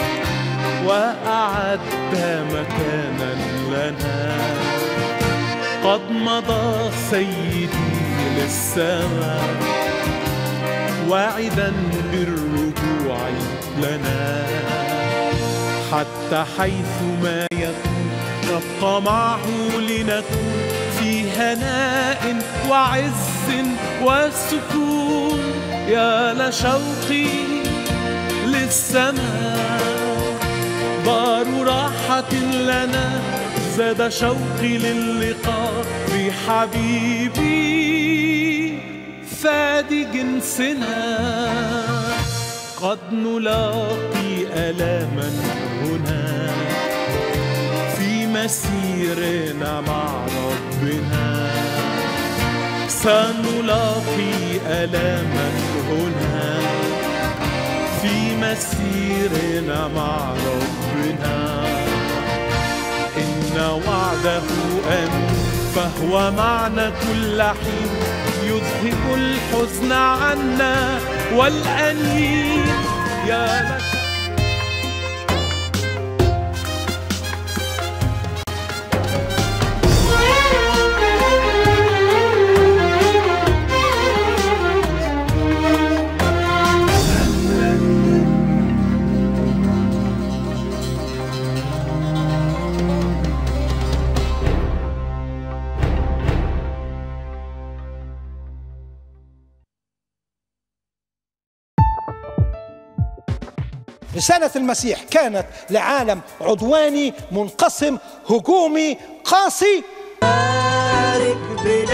وأعد مكانا لنا قد مضى سيدي للسماء واعدا بالرجوع لنا حتى حيث ما يكون نبقى معه لنكون في هناء وعز وسكون يا لشوقي للسماء دار راحة لنا زاد شوقي للقاء بحبيبي فادي جنسنا قد نلاقي ألاما هنا في مسيرنا مع ربنا سنلاقي ألاما هنا في مسيرنا مع ربنا إن وعده أمين فهو معنا كل حين يذهب الحزن عنا والأنين يا لك رسالة المسيح كانت لعالم عدواني منقسم هجومي قاسي بارك بلاد